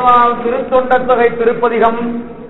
எம்பெருமான் திருத்தொண்ட தொகை திருப்பதிகம்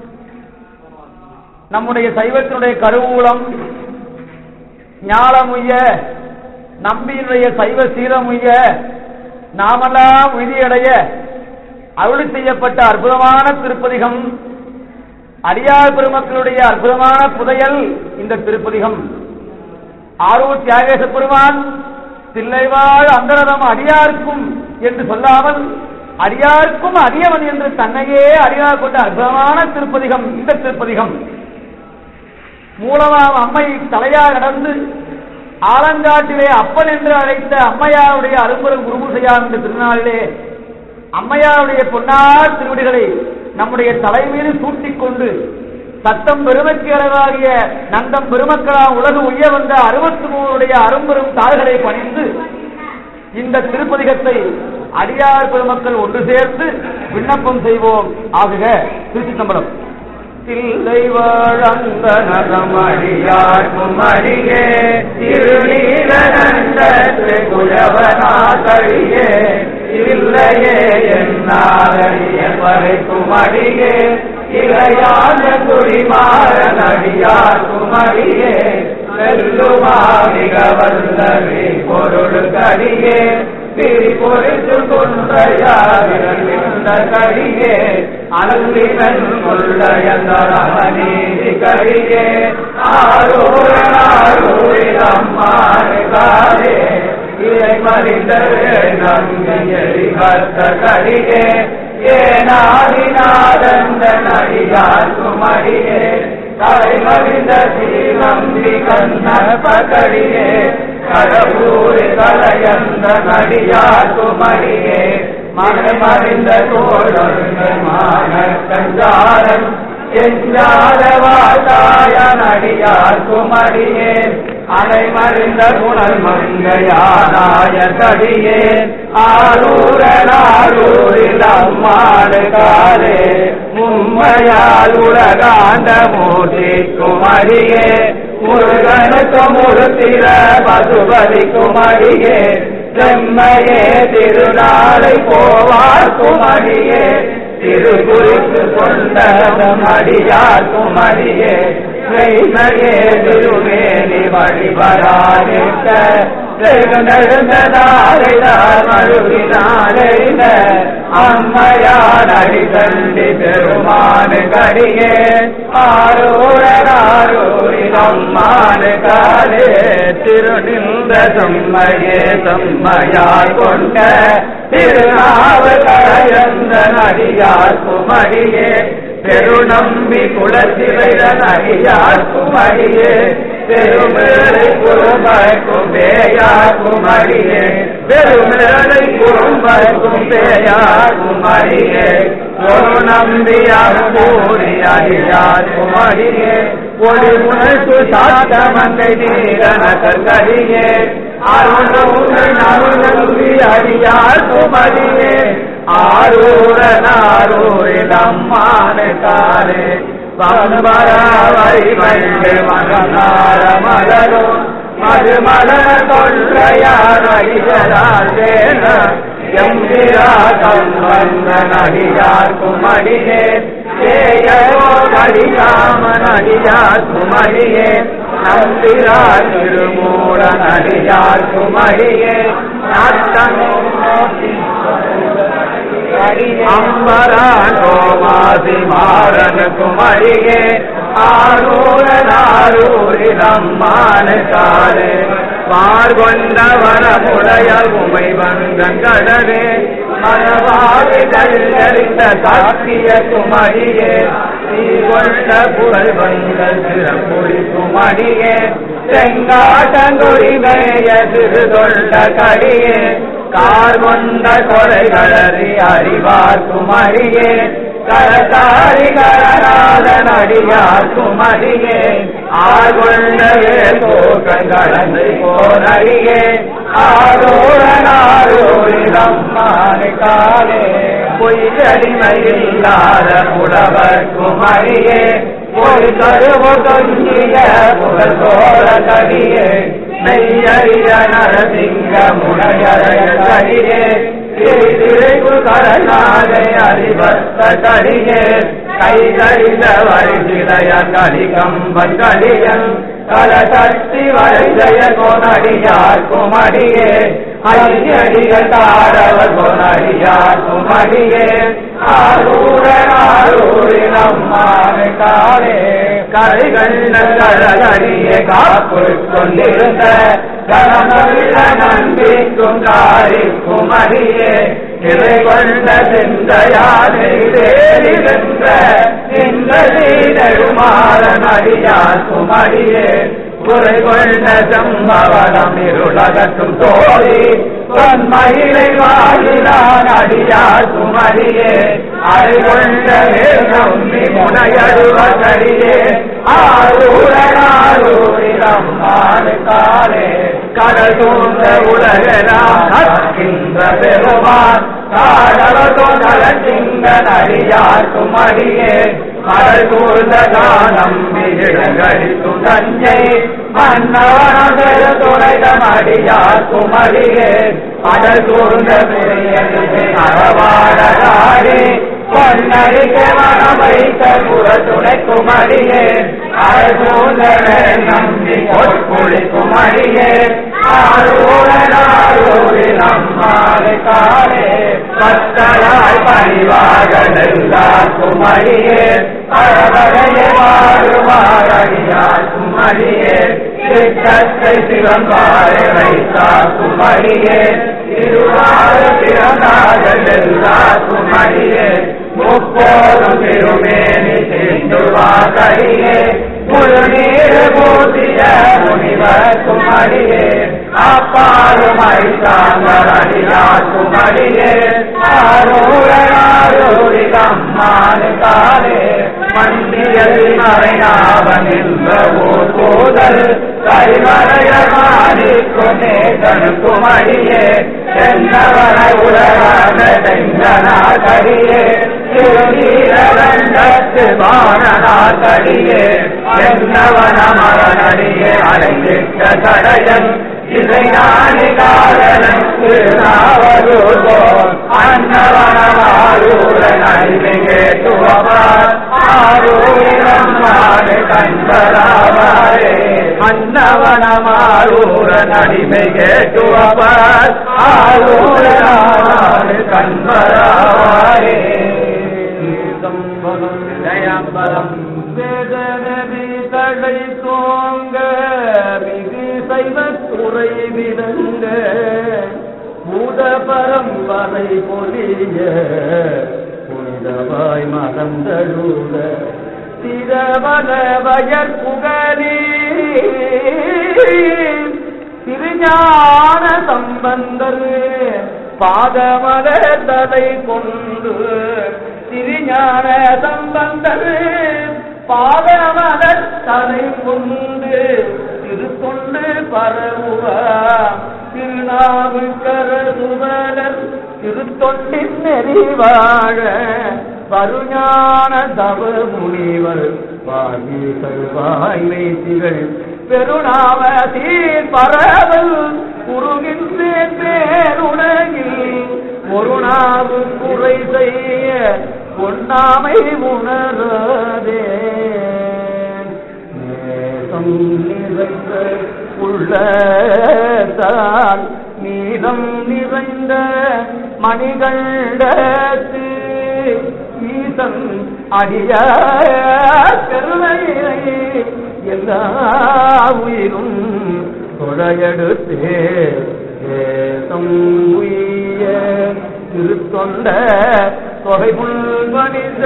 நம்முடைய சைவத்தினுடைய கருவூலம் ஞாலமுய்ய நம்பியினுடைய சைவ சீரமுய்ய நாமெல்லாம் உறுதியடைய அருளி செய்யப்பட்ட அற்புதமான திருப்பதிகம் அடியார் பெருமக்களுடைய அற்புதமான புதையல் இந்த திருப்பதிகம் ஆரூர் தியாகேச பெருமான் தில்லைவாழ் அந்தரதம் அடியார்க்கும் என்று சொல்லாமல் அடியார்க்கும் அடியவன் என்று தன்னையே அடியார் கொண்ட அற்புதமான திருப்பதிகம் இந்த திருப்பதிகம் மூலமாம் அம்மை தலையாக நடந்து ஆலங்காட்டிலே அப்பன் என்று அழைத்த அம்மையாருடைய அரும்பெரும் குருபூசையார் என்ற திருநாளிலே அம்மையாருடைய பொன்னார் திருவடிகளை நம்முடைய தலைமீது சூட்டிக் கொண்டு சத்தம் பெருமைக்கு அளவாகிய நந்தம் பெருமக்களாம் உலகு உய்ய வந்த அறுபத்தி மூணுடைய அரும்பெரும் தாள்களை பணிந்து இந்த திருப்பதிகத்தை அடியார் பெருமக்கள் ஒன்று சேர்த்து விண்ணப்பம் செய்வோம் ஆகுக திருச்சி தம்பரம் தில்லை வாழந்த நகமடியார்க்கும் அடியே திருநீலகண்ட குலவனா கழியே இல்லையே என்னாரிய பறைக்கும் அடியே இளையான குடிமாற நடியார்க்கும் அடியே செல்லுமாவிக வல்லவே பொருள் கடியே திரி பொறித்து கொன்றையாவிருந்த கடியே அல்லிவன் கொள்ளையந்தரமநீதி கடியே ஆரோராரூரில் அம்மாறுகாரே இதை மறிந்தவே நம்பியறி கத்த கடியே ஏனாதிநாதந்த நடிகார்க்கும் அடியே தலைமறிந்த ஸ்ரீநம்பி கண்ணப்பகடியே கடவுரி கலையந்த நடியார்க்கும் அடியே மறைமறிந்த தோழர்கள் மான கஞ்சாரன் எஞ்சாரவாசாய நடியார்க்கும் அடியே அலைமறிந்த குணல் மங்கையானாய கடியே ஆரூரனாரூரில் அம்மாடு காலே மும்மையால் உலகாண்ட மூர்த்திக்கும் அடியே முருகனுக்கும் முருத்திர பசுபதிக்கும் அடியே செம்மையே திருநாளை போவார்க்கும் அடியே திருகுறித்து கொண்ட அடியார்க்கும் அடியே செய்மையே திருமேனி வழிபடாதிருக்க நெழுந்ததாரைதார் மழுவினாரைந்த அம்மையார் அடிதண்டி பெருமானு கடியே ஆரோராரோரில் அம்மானு காலே திருநின்ற செம்மையே செம்மையார் கொண்ட திருநாவு கரையந்த நடிகார் குமரியே பெருநம்பி குலசிவைதன் அடியார் குமரியே பெருமேலை குறும்பைக்கும் பேயார் குமரியே பெருமேலை குறும்பைக்கும் பேயார் குமரியே ஒரு நம்பியார் கூறி அடியார் குமரியே ஒளி உணர்த்து சாத்த மங்கை நீரன கரியே அருணவுடன் அருணம்பி அடியார் குமரியே ஆரூரனாரூரில் அம்மான காலே வன்பராவரி மண்டு மகனார மலரும் மதுமலர கொள்ளையார் அடிகளார் எம்பிரா சம்பந்த நடிகார் குமரியே ஏயோ மடிகாம நடிகார் குமரியே நம்பிரா திருமூல நடிகார் குமரியே அம்பராண்டோமாசி மாறன் குமரியே ஆரூரனாரூரில் அம்மான காலே பார்கொண்ட வரமுடைய உமை வந்தங்களே மனவாதி கல்லறிந்த சாக்கிய குமரியே நீ கொண்ட புகழ் வந்த சிறப்புரி குமரியே செங்காட்டங்குடிமைய சிறு தொண்ட கடியே கார் கொண்ட கொலைகளறி அறிவார் குமரியே கரதாரி கரநாதன் அடியார் குமரியே ஆர்கொண்டவே தோக்கங்களை போனறியே ஆரோரனாரோரில் அம்மானை காலே பொய்யடிமையில்லாத புலவர் குமரியே ஒரு கருவு தொங்கிய புகழ் தோழ கடியே மெய்யறிய நரசிங்க முனையறைய கடியே திரைப்பு கரநாதை அறிவத்த கடியே கைகளில வழிசிலைய கலிகம்பன் கலியன் கல சக்தி வரைதய கொனடியார் குமடியே ஐயடிகள் தாரவர் கொனடியார் குமடியே ஆரூரன் ஆரூரின் அம்மானை காலே கரைகண்ட கழகடிய காப்பு கொண்டிருந்த கணமுள்ள நம்பிக்கும் காரிக்கும் அடியே கிளை கொண்ட சிந்தையானை தேறிகின்ற இந்த நெடுமாறன் அடியார் குமடியே குறை கொண்ட சம்பவனம் இருளகட்டும் தோழி பொன்மயிலை வாயிலான் அடியார் குமரியே அருகொண்ட வேதம் முனையருவகரியே ஆரூரனாரூரிடம் காலே கடல் சூழ்ந்த உலகெல்லாம் கற்கின்ற பெருமான் காடலதோ கலக்கின்ற நடியார் குமரியே கடல் சூழ்ந்த காலம் விழிடங்களிக்கும் தஞ்சை மன்னவனதர துணைதம் அடியார் குமரியே கடல் சூழ்ந்த அறவாடகாரி பொன்னடிக்க மனம் வைத்த புற துணை குமரியே அழகூல நம்பி பொற்குழி குமரியே ஆரூரனாரூரில் அம்மாவை காலே பத்தலாய் பணிவாக நெல்லார் குமரியே அழகைய வாழுவாரடியார் குமரியே சித்தத்தை சிவம்பாறை வைத்தார் குமரியே திருவாறு பிறந்தாத நெல்லார் குமரியே முப்போதும் திருமேனி சென்றுவாரியே முழு நீர் பூசிய முனிவர் குமரியே அப்பாலும் ஐந்தாங்கர் அடியார் குமரியே ஆரூரனாரூரில் அம்மானு காலே மண்டியல் மறைநாவன் என்ற ஊர் கூதல் கைமறைய மாறிக்குமே தனு குமரியே சென்னவன உலகான செங்கனா கரியே திருநீரண்டத்து வானனார் கடியே என்னவன மரணடியே அடைந்திட்ட தடையன் இதை நானி காரணனுக்கு நாவருகோ அன்னவனமாரூரன் அடிமை கேட்டுவவார் ஆரூரம் நாடு கண்பராவாரே அன்னவனமாரூரன் அடிமை கேட்டுவவார் ஆரூரன் நாடு கண்பராவாரே ஜயம்பலம் வேதனதி தடை தோங்க மிகு சைவத்துறை விளங்க பூத பரம்பரை பொலிய புனிதவாய் மதம் தழுத திரவன வயற் புகழி திருஞான சம்பந்தர் பாதமலர் தலை கொண்டு திருஞான சம்பந்தர் பாதமலர் தலை கொண்டு திருத்தொண்டு பரவுவார் திருநாவுக்கர சுவரர் திருத்தொண்டின் நெறிவாழ வருஞான தவ முனிவர் வாங்கி தருவாய் வைத்திகள் பெருநாம சீர் பரவல் குறுகின்றேன் பேருலகில் ஒரு நாவு குறை செய்ய பொன்னாமை உணராதே நேசம் நிறைந்த உள்ளத்தால் நீதம் நிறைந்த மணிகண்டத்து ஈசன் அடிய பெருமையை எல்லா உயிரும் தொழையெடுத்தே தேசம் உய்ய திருத்தொண்ட தொகை புல்வனித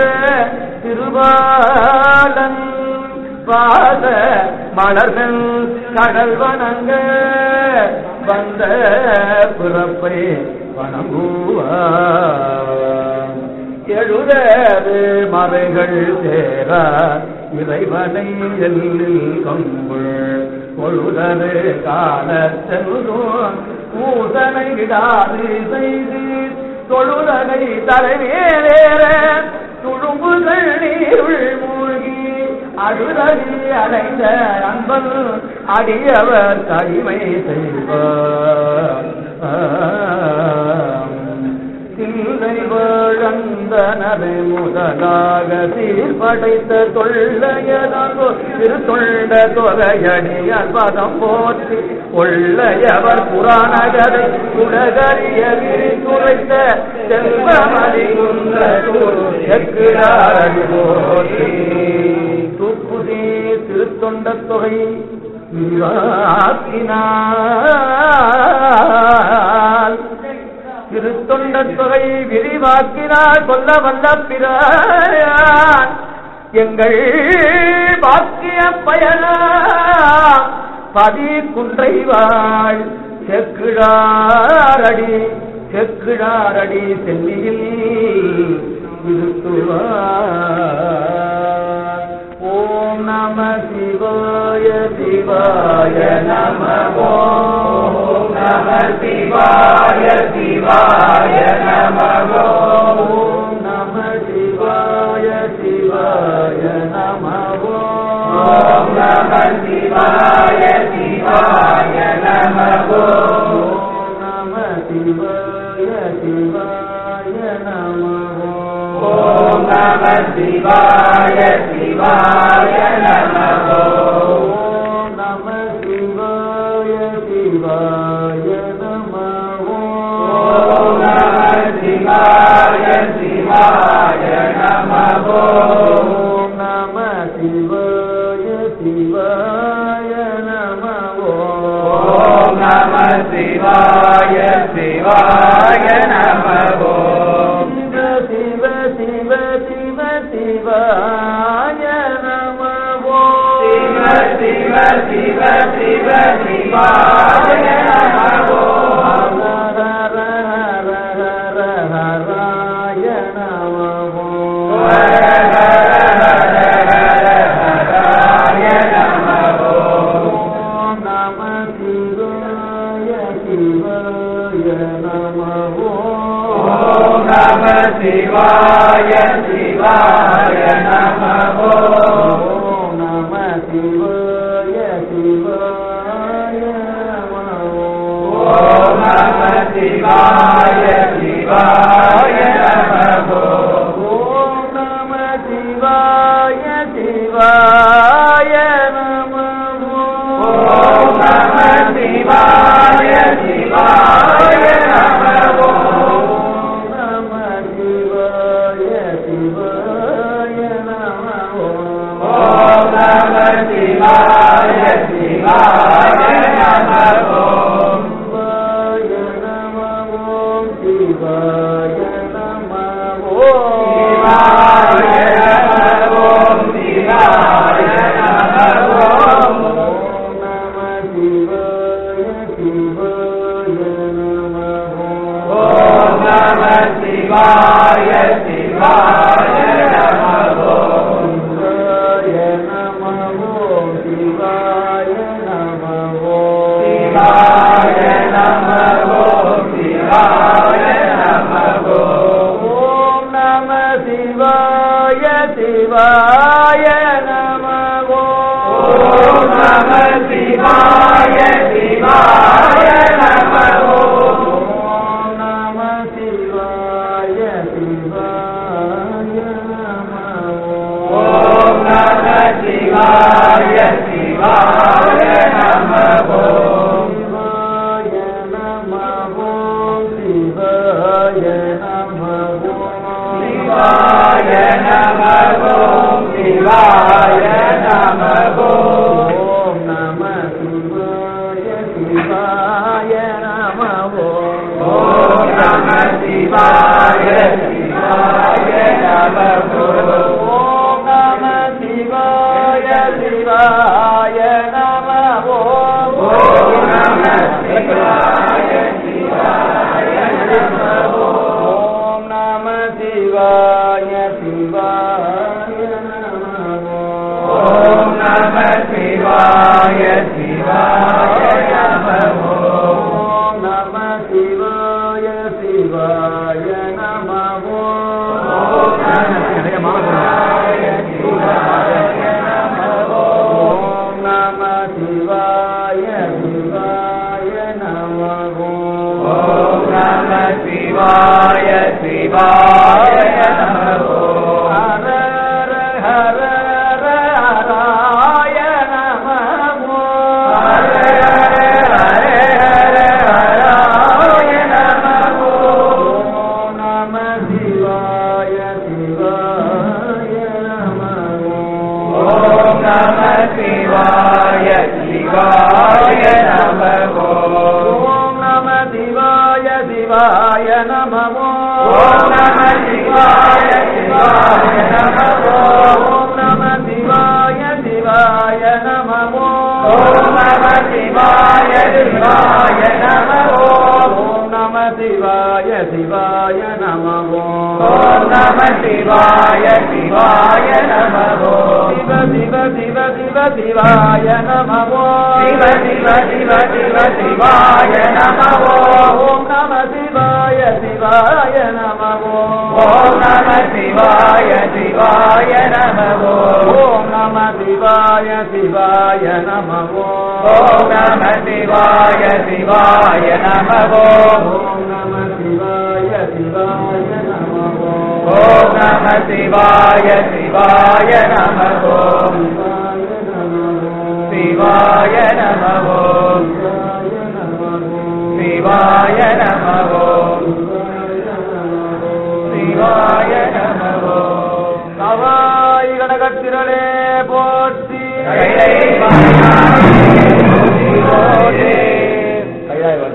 திருவாளன் பாத மலர்கள் கடல் வணங்க வந்த பிறப்பை வணங்குவார் எழுதது மறைகள் சேர இறைவனை எல்லில் கம்புள் பொழுதது காலத்தெல்லும் பூசனை விடாது செய்து தொழுதனை தலைவேற துழும்புகள் நீருள் மூழ்கி அழுதடி அடைந்த அன்பன் அடியவர் தனிமை செய்வார் வழந்தனரை முதலாக சீர்படைத்த தொல்லையதோ திரு தொண்ட தொகையடியார் பதம் போற்றி கொள்ளையவர் புராணகரை உலகறிய விரித்துரைத்த செல்வமதி குன்றூர் போற்றி தூக்குதே திருத்தொண்ட தொகை விரிவாக்கினார் திருத்தொண்ட தொகை விரிவாக்கினார் சொல்ல வல்ல பிறான் எங்கள் பாக்கிய பயனா பதி குன்றைவாள் செக்கிழாரடி செக்கிழாரடி சென்னியில் இருத்துவார் ஓம் நம சிவாய சிவாய நம ஓம் நம சிவாய சிவாய நம ஓம் நம சிவாய சிவாய நம ஓம் நம சிவாய சிவாய நம ஓம் நம சிவாய சிவாய நம ஓம் நம சிவாய சிவாய நம ஓம் நம சிவாய சிவாய நம ஓம் நம சிவாய சிவாய நம ஓம் நம சிவாய சிவாய நம ஓம் நம சிவாய சிவாய நம சிவ சிவ சிவ சிவ சிவாய நம சிவ சிவ சிவ சிவ சிவாய நம ஹர ஹர ஹர ஹர ஹராய நம ஹர ஹர ஹர ஹராய நம நம சிவாய சிவாய நம ஓம் நம சிவாய சிவாய நம ஓம் நம சிவாய சிவாய நம ஓம் நம சிவாய சிவாய நம ஓம் நம சிவாய சிவாய நம ஓம் நம சிவாய சிவாய நம ஓம் நம சிவாய சிவாய நம ஓம் நம சிவாய சிவாய நம ஓம் சிவாய நம ஓம் சிவாய நம ஓம் சிவாய நம ஓம் சிவாய நம ஓம் நம சிவாய சிவாய நம ஓம் நம சிவாய சிவாய நம ஓம் சிவாய நம ஓம் சிவாய நம ஓம் சிவாய நம ஓம் சிவாய நம ஓம் நம சிவாய சிவாய நம ஓம் நம சிவாய சிவாய நம ஓம் நம சிவாய சிவாய நம ஓம் நம சிவாய சிவாய நம ஓம் சிவாய நம ஓம் சிவாய நம ஓம் சிவாய நம ஓம் சிவாய நம ஓம் நம சிவாய சிவாய நம ஓம் நம சிவாய சிவாய நம ஓம் நம சிவாய சிவாய நம ஓம் நம சிவாய சிவாய நம ஓம் நம சிவாய சிவாய நம ஓம் நம சிவாய சிவாய நம ஓம் நம சிவாய சிவாய நம ஓம் நம சிவாய சிவாய நமோ ஓம் நம சிவாய சிவாய நமோ ஓம் நம சிவாய சிவாய நமோ ஓம் நம சிவாய சிவாய நமோ ஓம் நம சிவாய சிவாய நமோ சிவ சிவ சிவ சிவ சிவாய நமோ சிவ சிவ சிவ சிவ சிவாய நமோ ஓம் நம சிவாய சிவாய நமோ ஓம் நம சிவாய சிவாய நமோ ஓம் நம சிவாய சிவாய நமோ ஓம் நம சிவாய சிவாய நமோ ஓம் நம சிவாய சிவாய நமோ ஓம் நம சிவாய சிவாய நமோ சிவாய நமோ சிவாய நமோ சிவாய நமோ கவாய் கனகத்திரளே போற்றி கைலை மாயாவே சிவோதே. கைலாய வாழ்க.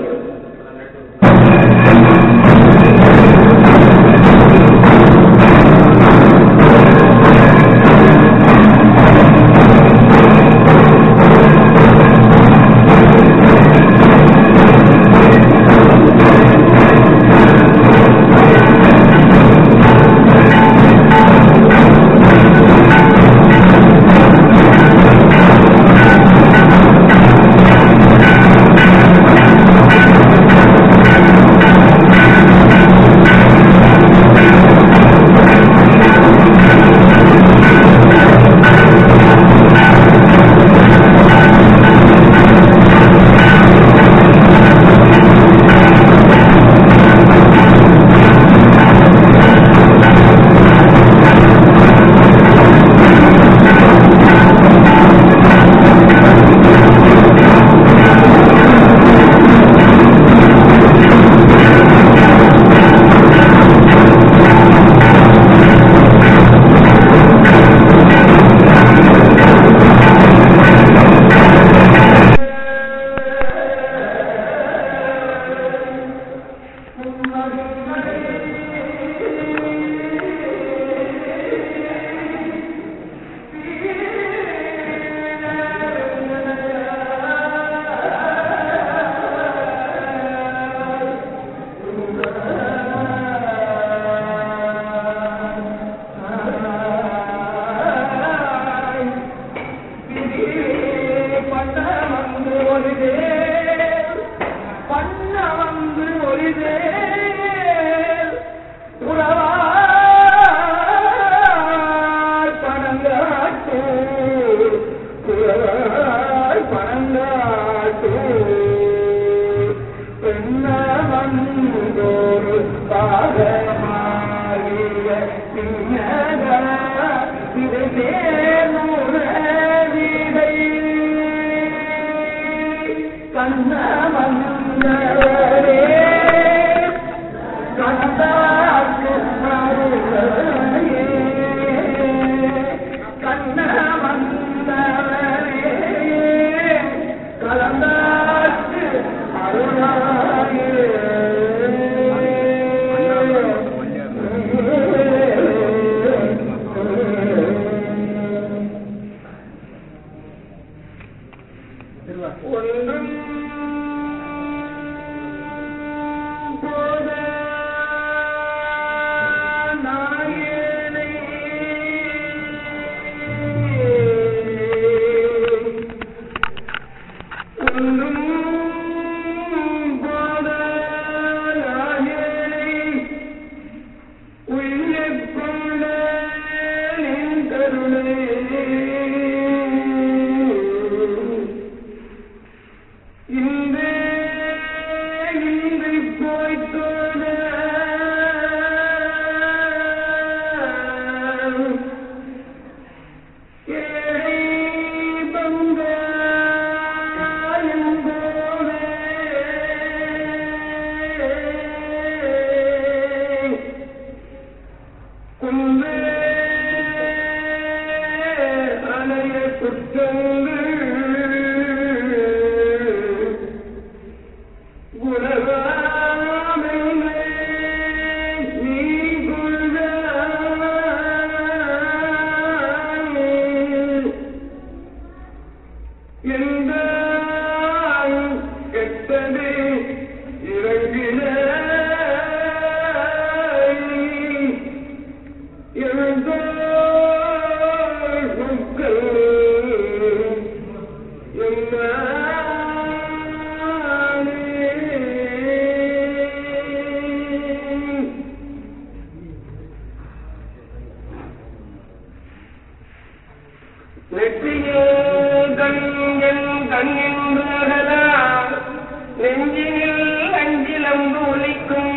நெற்றியில் கண்கள் கண்ணின்றகல நெஞ்சினில் அஞ்சிலம்பு ஒலிக்கும்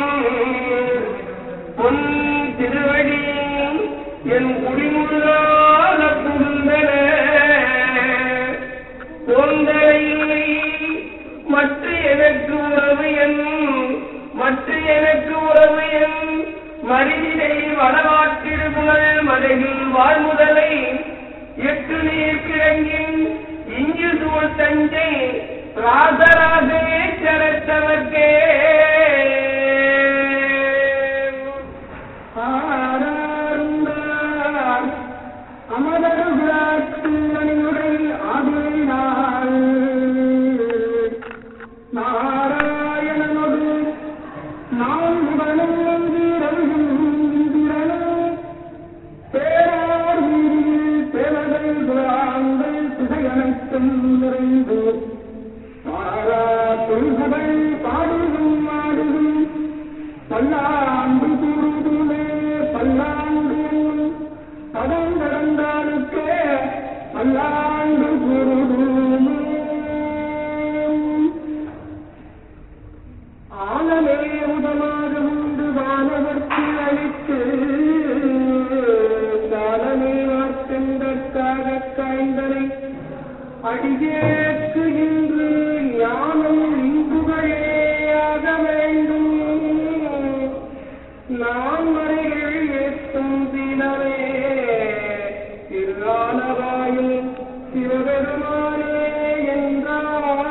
பொன் திருவடி என் குடிமுள்ளாத புகுந்தன போந்தலை மற்ற எனக்கு உறவு என் மற்ற எனக்கு உறவு என் மருதினை வடவாற்றிடுமுதல் மலையில் வாழ்முதலை எட்டு நீர் கிழங்கின் இங்கு சூழ் தஞ்சை ராசராசேஸ்வரத்தவர்க்கே ஆராருந்தார் அமரகுலாத்துமணியுடை ஆதினாள் நாராயணனோடு நான் முகனும் வீரனும் பேரார் வீதியில் பேரதை குழாங்கள் திசையனைத்தும் நிறைந்து மாறா தொல்குகள் பாடுகும் மாடுகும் பல்லாண்டு கூறுதுமே பல்லாண்டு என்னும் பதம் கடந்தாலுக்கே பல்லாண்டு கூறுதுமே ஆனமே முதலாக உண்டு வானவர்க்கு அளித்து காலமே வார்த்தென்றற்காக காய்ந்தனை அடியேற்கு இன்று ஞானம் இங்குகளேயாக வேண்டும் நான் மறைகள் ஏற்றும் தினமே திருநாளவாயில் சிவபெருமானே என்றார்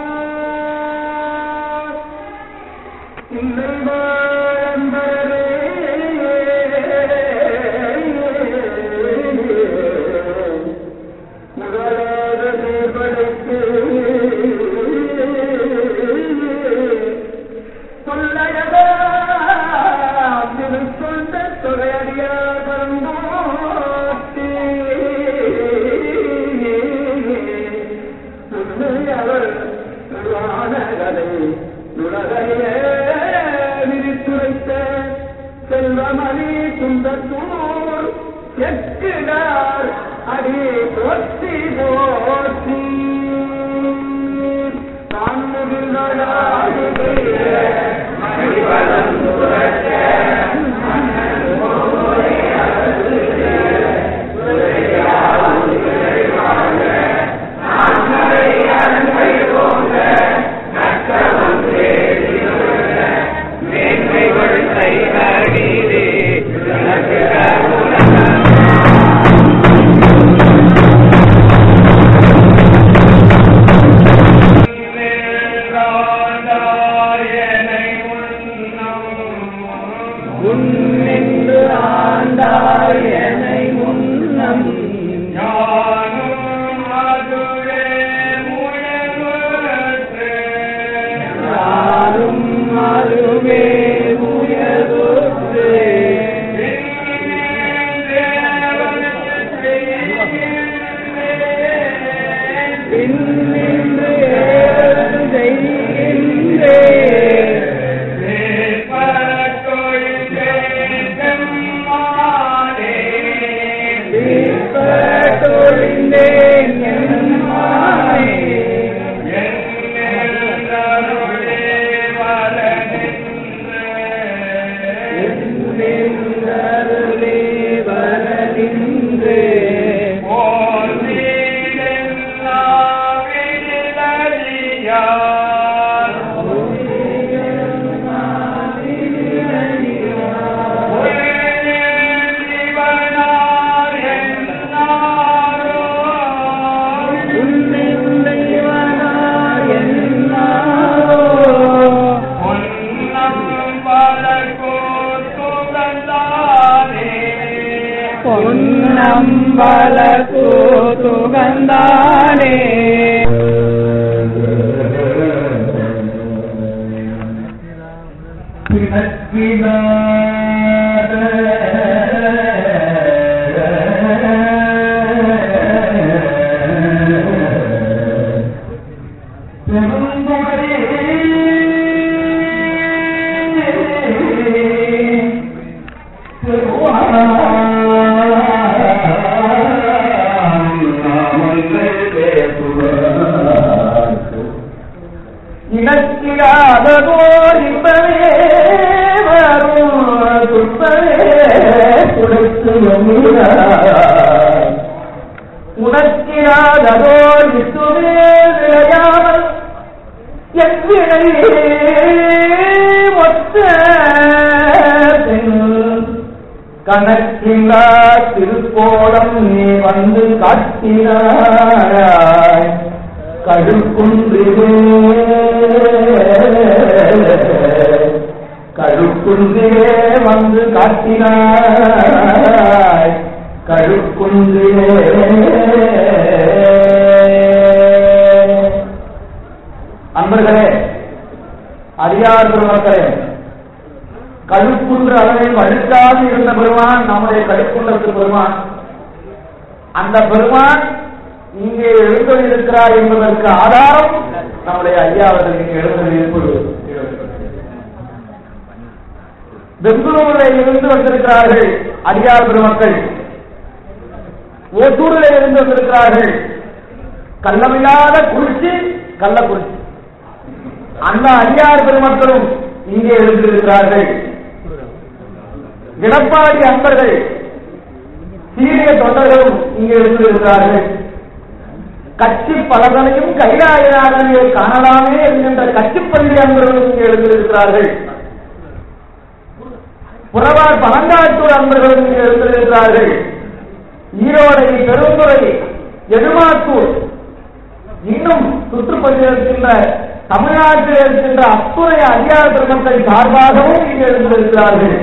செல்வமணி குந்தத்தூர் எட்டுடார் அடி போற்றி போற்றி நான் உன்னின்று ஆண்டாய் என்னை முன்னம் யாரும் அதுவே உயர்வுற்றே பின்னின்று ஏறு செய்கின்றே தீர்ப்பட்டொழிந்தேன் என் மானே. என்னருளே வரநின்றே. உன்னின்றைவனாய் என்னாரோ. பொன்னம்பல கூத்துகந்தானே பிணக்கினாத இனத்திலாததோர் இன்பமே வரும் துன்பமே துடைத்து எண்ணினார். உனக்கிலாததோர் வித்துமே விளையாமல் எவ்வினையே மொத்த கணக்கில்லா திருக்கோலம் நீ வந்து காட்டினாய் கடுக்குன்றிலே கடுக்குன்றிலே வந்து காட்டினாய் கடுக்குன்றிலே அன்பர்களே அடியார் பெருமக்களே கழுக்குன்ற அளவில் அழுக்காது இருந்த பெருமான் நம்முடைய கழுக்குன்றத்து பெருமான் அந்த பெருமான் இங்கே எழுந்தொழிருக்கிறார் என்பதற்கு ஆதாரம் நம்முடைய ஐயா அவர்கள் இங்கே எழுந்தொழிருப்பது பெங்களூரில் இருந்து வந்திருக்கிறார்கள் அடியார் பெருமக்கள் ஓசூரில் இருந்து வந்திருக்கிறார்கள் கள்ளமில்லாத குறிச்சி கள்ளக்குறிச்சி அந்த அடியார் பெருமக்களும் இங்கே எழுந்திருக்கிறார்கள் எடப்பாடி அன்பர்கள் சீரிய தொண்டர்களும் இங்கே எழுந்திருக்கிறார்கள் கட்சி பலதனையும் கைலாயனாகவே காணலாமே என்கின்ற கட்சிப்பள்ளி அன்பர்களும் இங்கே எழுந்திருக்கிறார்கள் புறவார் பழங்காட்டூர் அன்பர்களும் இங்கே எழுந்திருக்கிறார்கள் ஈரோடை பெருந்துறை எருமாத்தூர் இன்னும் சுற்றுப்பகுதியில் இருக்கின்ற தமிழ்நாட்டில் இருக்கின்ற அத்துறை அதிகார பெருமக்கள் சார்பாகவும் இங்கே எழுந்திருக்கிறார்கள்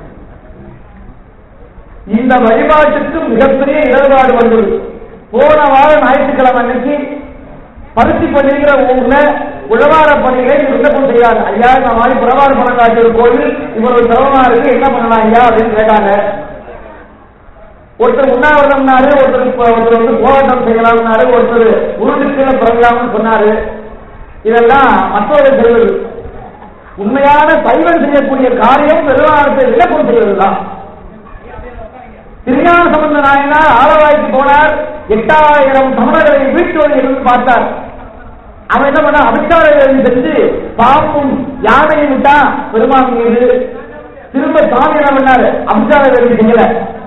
இந்த வழிபாட்டுக்கு மிகப்பெரிய இடர்பாடு வந்தது போன வாரம் ஞாயிற்றுக்கிழமை அன்னைக்கு பருத்தி பண்ணிக்கிற ஊர்ல உழவார பணிகளை விண்ணப்பம் செய்யாங்க ஐயா இந்த மாதிரி புறவார பணங்காட்டியர் கோயில் இவ்வளவு சிரமமா இருக்கு என்ன பண்ணலாம் ஐயா அப்படின்னு கேட்டாங்க ஒருத்தர் உண்ணாவிரதம்னாரு ஒருத்தர் இப்ப ஒருத்தர் வந்து போராட்டம் செய்யலாம்னாரு ஒருத்தர் உருட்டுக்கீழ பிறங்கலாம்னு சொன்னாரு இதெல்லாம் மற்றவர்கள் செய்வது உண்மையான சைவம் செய்யக்கூடிய காரியம் பெருமானத்தை விண்ணப்பம் செய்வதுதான் திருஞான சம்பந்த நாயனார் ஆலவாய்க்கு போனார் எட்டாயிரம் சமணர்களை வீட்டோடு இருந்து பார்த்தார் அவன் என்ன பண்ண அபிச்சார வேலை செஞ்சு பாம்பும் யானையும் விட்டான் பெருமான் மீது திரும்ப சாமி என்ன பண்ணாரு அபிச்சார வேலை செய்யல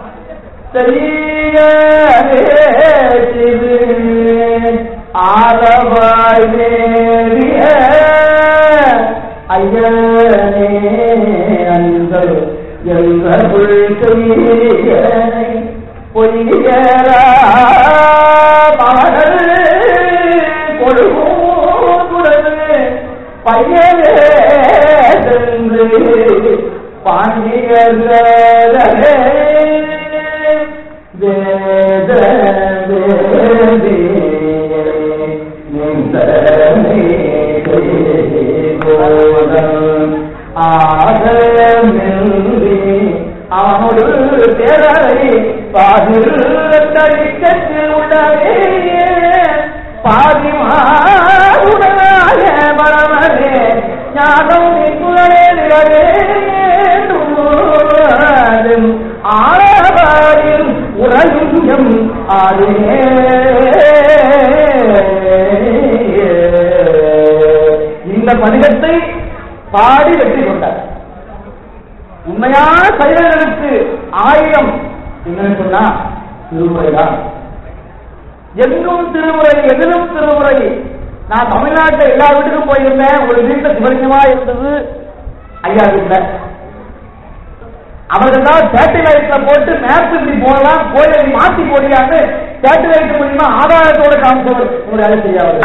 ஆலவாய் வேறிய ஐயனே அன்பர் எங்கள் செய்யனை பொய்யரா மகள் கொடுகுடனே பையனே சென்று பாண்டியரே வேத வேதி நிந்தனை போதம் ஆகமின்றி அவனோடு பேரரை பாதில் தடிக்கத்தில் உள்ளவே பாதிமாவுடனாய பரவரே ஞானம் நிக்குகளே நிகழே ஆழவாரில் உறையும் ஆரே இந்த பதிகத்தை பாடி வெற்றி கொண்டார் உண்மையான சைவர்களுக்கு ஆயிரம் என்னன்னு சொன்னா திருமுறைதான் எங்கும் திருமுறை எதிலும் திருமுறை நான் தமிழ்நாட்டில் எல்லா வீட்டுக்கும் போயிருந்தேன் ஒரு வீட்டுல சிவலிங்கமா இருந்தது ஐயா வீட்டுல அவர்கள் தான் சேட்டலைட்ல போட்டு மேப் இப்படி போடலாம் கோயிலை மாத்தி போடியான்னு சேட்டலைட் மூலியமா ஆதாரத்தோட காமிச்சவர் ஒரு வேலை செய்யாவது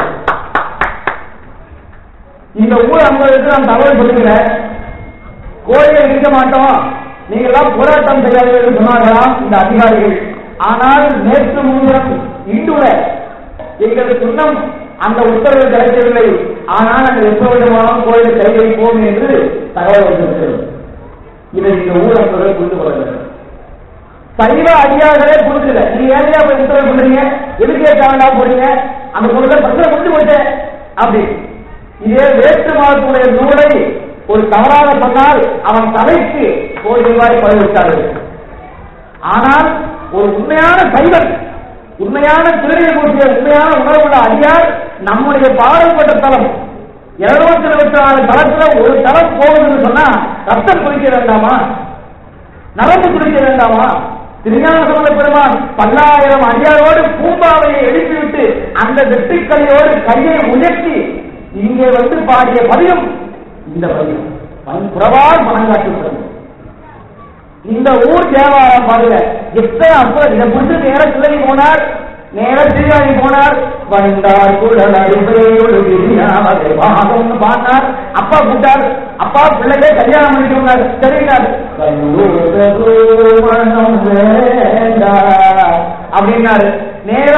இந்த ஊர் அன்பர்களுக்கு நான் தகவல் சொல்லுகிறேன் கோயிலை இருக்க மாட்டோம் நீங்க எல்லாம் போராட்டம் செய்யாதீர்கள் சொன்னார்களாம் இந்த அதிகாரிகள் ஆனால் நேற்று முன்தினம் இன்றுல எங்களுக்கு இன்னும் அந்த உத்தரவு கிடைக்கவில்லை ஆனால் நாங்கள் எப்பொழுது மூலம் கோயிலை கை வைப்போம் என்று தகவல் வந்திருக்கிறது இதை இந்த ஊர் அன்பர்கள் புரிந்து கொள்ள வேண்டும் சைவ அதிகாரிகளே புரிஞ்சுல நீங்க ஏழையா போய் உத்தரவு பண்றீங்க எதுக்கே தாண்டா போறீங்க அந்த பொருளை பிரச்சனை முடிஞ்சு போச்சேன் அப்படி இதே வேற்று மாதத்துடைய நூலை ஒரு தவறாக சொன்னால் அவன் தலைக்கு கோடி ரூபாய் பழி விட்டார்கள் ஆனால் ஒரு உண்மையான சைவன் உண்மையான திருநீரை கூட்டிய உண்மையான உணர்வுள்ள அடியார் நம்முடைய பாடல்பட்ட தலம் இருநூத்தி இருபத்தி நாலு தளத்துல ஒரு தளம் போகுதுன்னு சொன்னா ரத்தம் குடிக்க வேண்டாமா நரம்பு குடிக்க வேண்டாமா திருஞான சம்பந்த பெருமான் பல்லாயிரம் அடியாரோடு பூம்பாவையை எழுப்பிவிட்டு அந்த வெற்றிக்கலையோடு கையை உயர்த்தி இங்கே வந்து பாடிய பதியம் இந்த பதியம் பன் புறவார் மனங்காட்சி பதியம் இந்த ஊர் தேவாரம் பாருங்க எத்தனை அற்புதம் இதை முடிச்சு நேர சில்லறை போனார் நேர திருவாணி போனார் வந்தார் குழல் அருமையோடு விரியாவது பாகம்னு பாடினார் அப்பா கூட்டார் அப்பா பிள்ளையே கல்யாணம் பண்ணிட்டு வந்தார் சரினார் அப்படின்னாரு நேர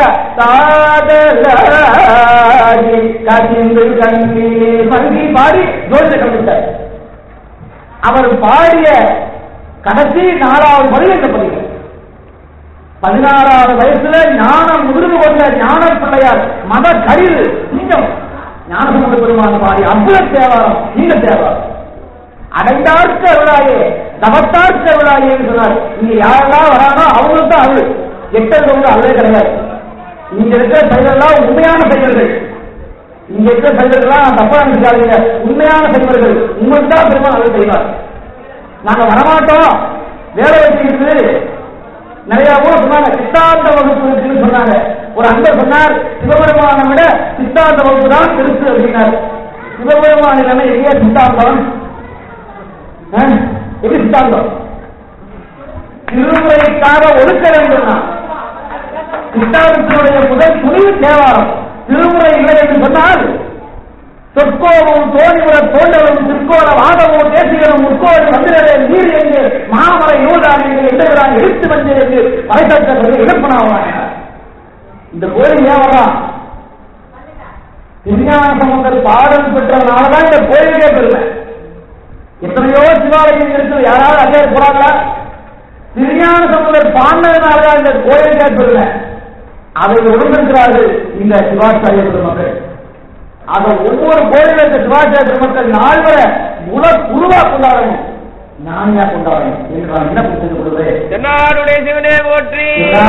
சாதலாகி கசிந்து கண்ணி மங்கி பாடி ஜோதிட கம்பித்தார் அவர் பாடிய கடைசி நாலாவது பதிவு இந்த பதிவு பதினாறாவது வயசுல ஞானம் முதிர்வு கொண்ட ஞான பிள்ளையார் மத கழிவு சிங்கம் ஞானசம்பந்த பெருமான பாடி அற்புத தேவாரம் இந்த தேவாரம் அடைந்தார்க்கு அருளாயே தவத்தார்க்கு அருளாயேன்னு சொன்னார் இங்க யாரெல்லாம் வரானோ அவங்களுக்கு தான் அருள் எட்டது வந்து அருளே கிடையாது இங்க இருக்கிற செயலெல்லாம் உண்மையான செயல்கள் இங்க இருக்கிற செயல்கள்லாம் தப்பா நினைச்சாதீங்க உண்மையான செயல்கள் உங்களுக்கு தான் பெருமாள் அருள் செய்வார் நாங்க வரமாட்டோம் வேலை வச்சுக்கிட்டு நிறைய ஊர் சொன்னாங்க சித்தாந்த வகுப்பு இருக்குன்னு சொன்னாங்க ஒரு அன்பர் சொன்னார் சிவபெருமானை விட சித்தாந்த வகுப்பு தான் பெருசு அப்படின்னார் சிவபெருமான் இல்லைன்னா எங்கே சித்தாந்தம் ஆ? எது சித்தாந்தம் திருமுறைக்காக ஒதுக்க வேண்டும்னா சித்தாந்தத்தினுடைய முதல் துணிவு தேவாரம் திருமுறை இல்லை என்று சொன்னால் சொற்கோவும் தோணிமுற தோண்டலும் திருக்கோண வாதமும் தேசிகரும் முற்கோடு மந்திரரே நீர் என்று மாமரை நூலாளிகள் எழுதுகிறான் எழுத்து வந்து என்று வரைத்தற்கு எழுப்பினாவாங்க இந்த கோயில் ஏவலாம் விஞ்ஞான சம்பந்தர் பாடல் பெற்றதுனாலதான் இந்த கோயிலே பெருமை எத்தனையோ சிவாலயம் இருக்குது யாராவது அதே போறாங்களா திருஞான சம்பந்தர் பாடினதுனாலதான் இந்த கோயிலே பெருமை அதை உணர்ந்திருக்கிறார்கள் இந்த சிவாச்சாரிய பெருமக்கள் அதை ஒவ்வொரு கோயில இந்த சிவாச்சாரிய பெருமக்கள் நால்வர உல குழுவா கொண்டாடணும் ஞானியா கொண்டாடணும் என்று நான் என்ன புரிந்து கொள்கிறேன் தென்னாடுடைய சிவனே போற்றி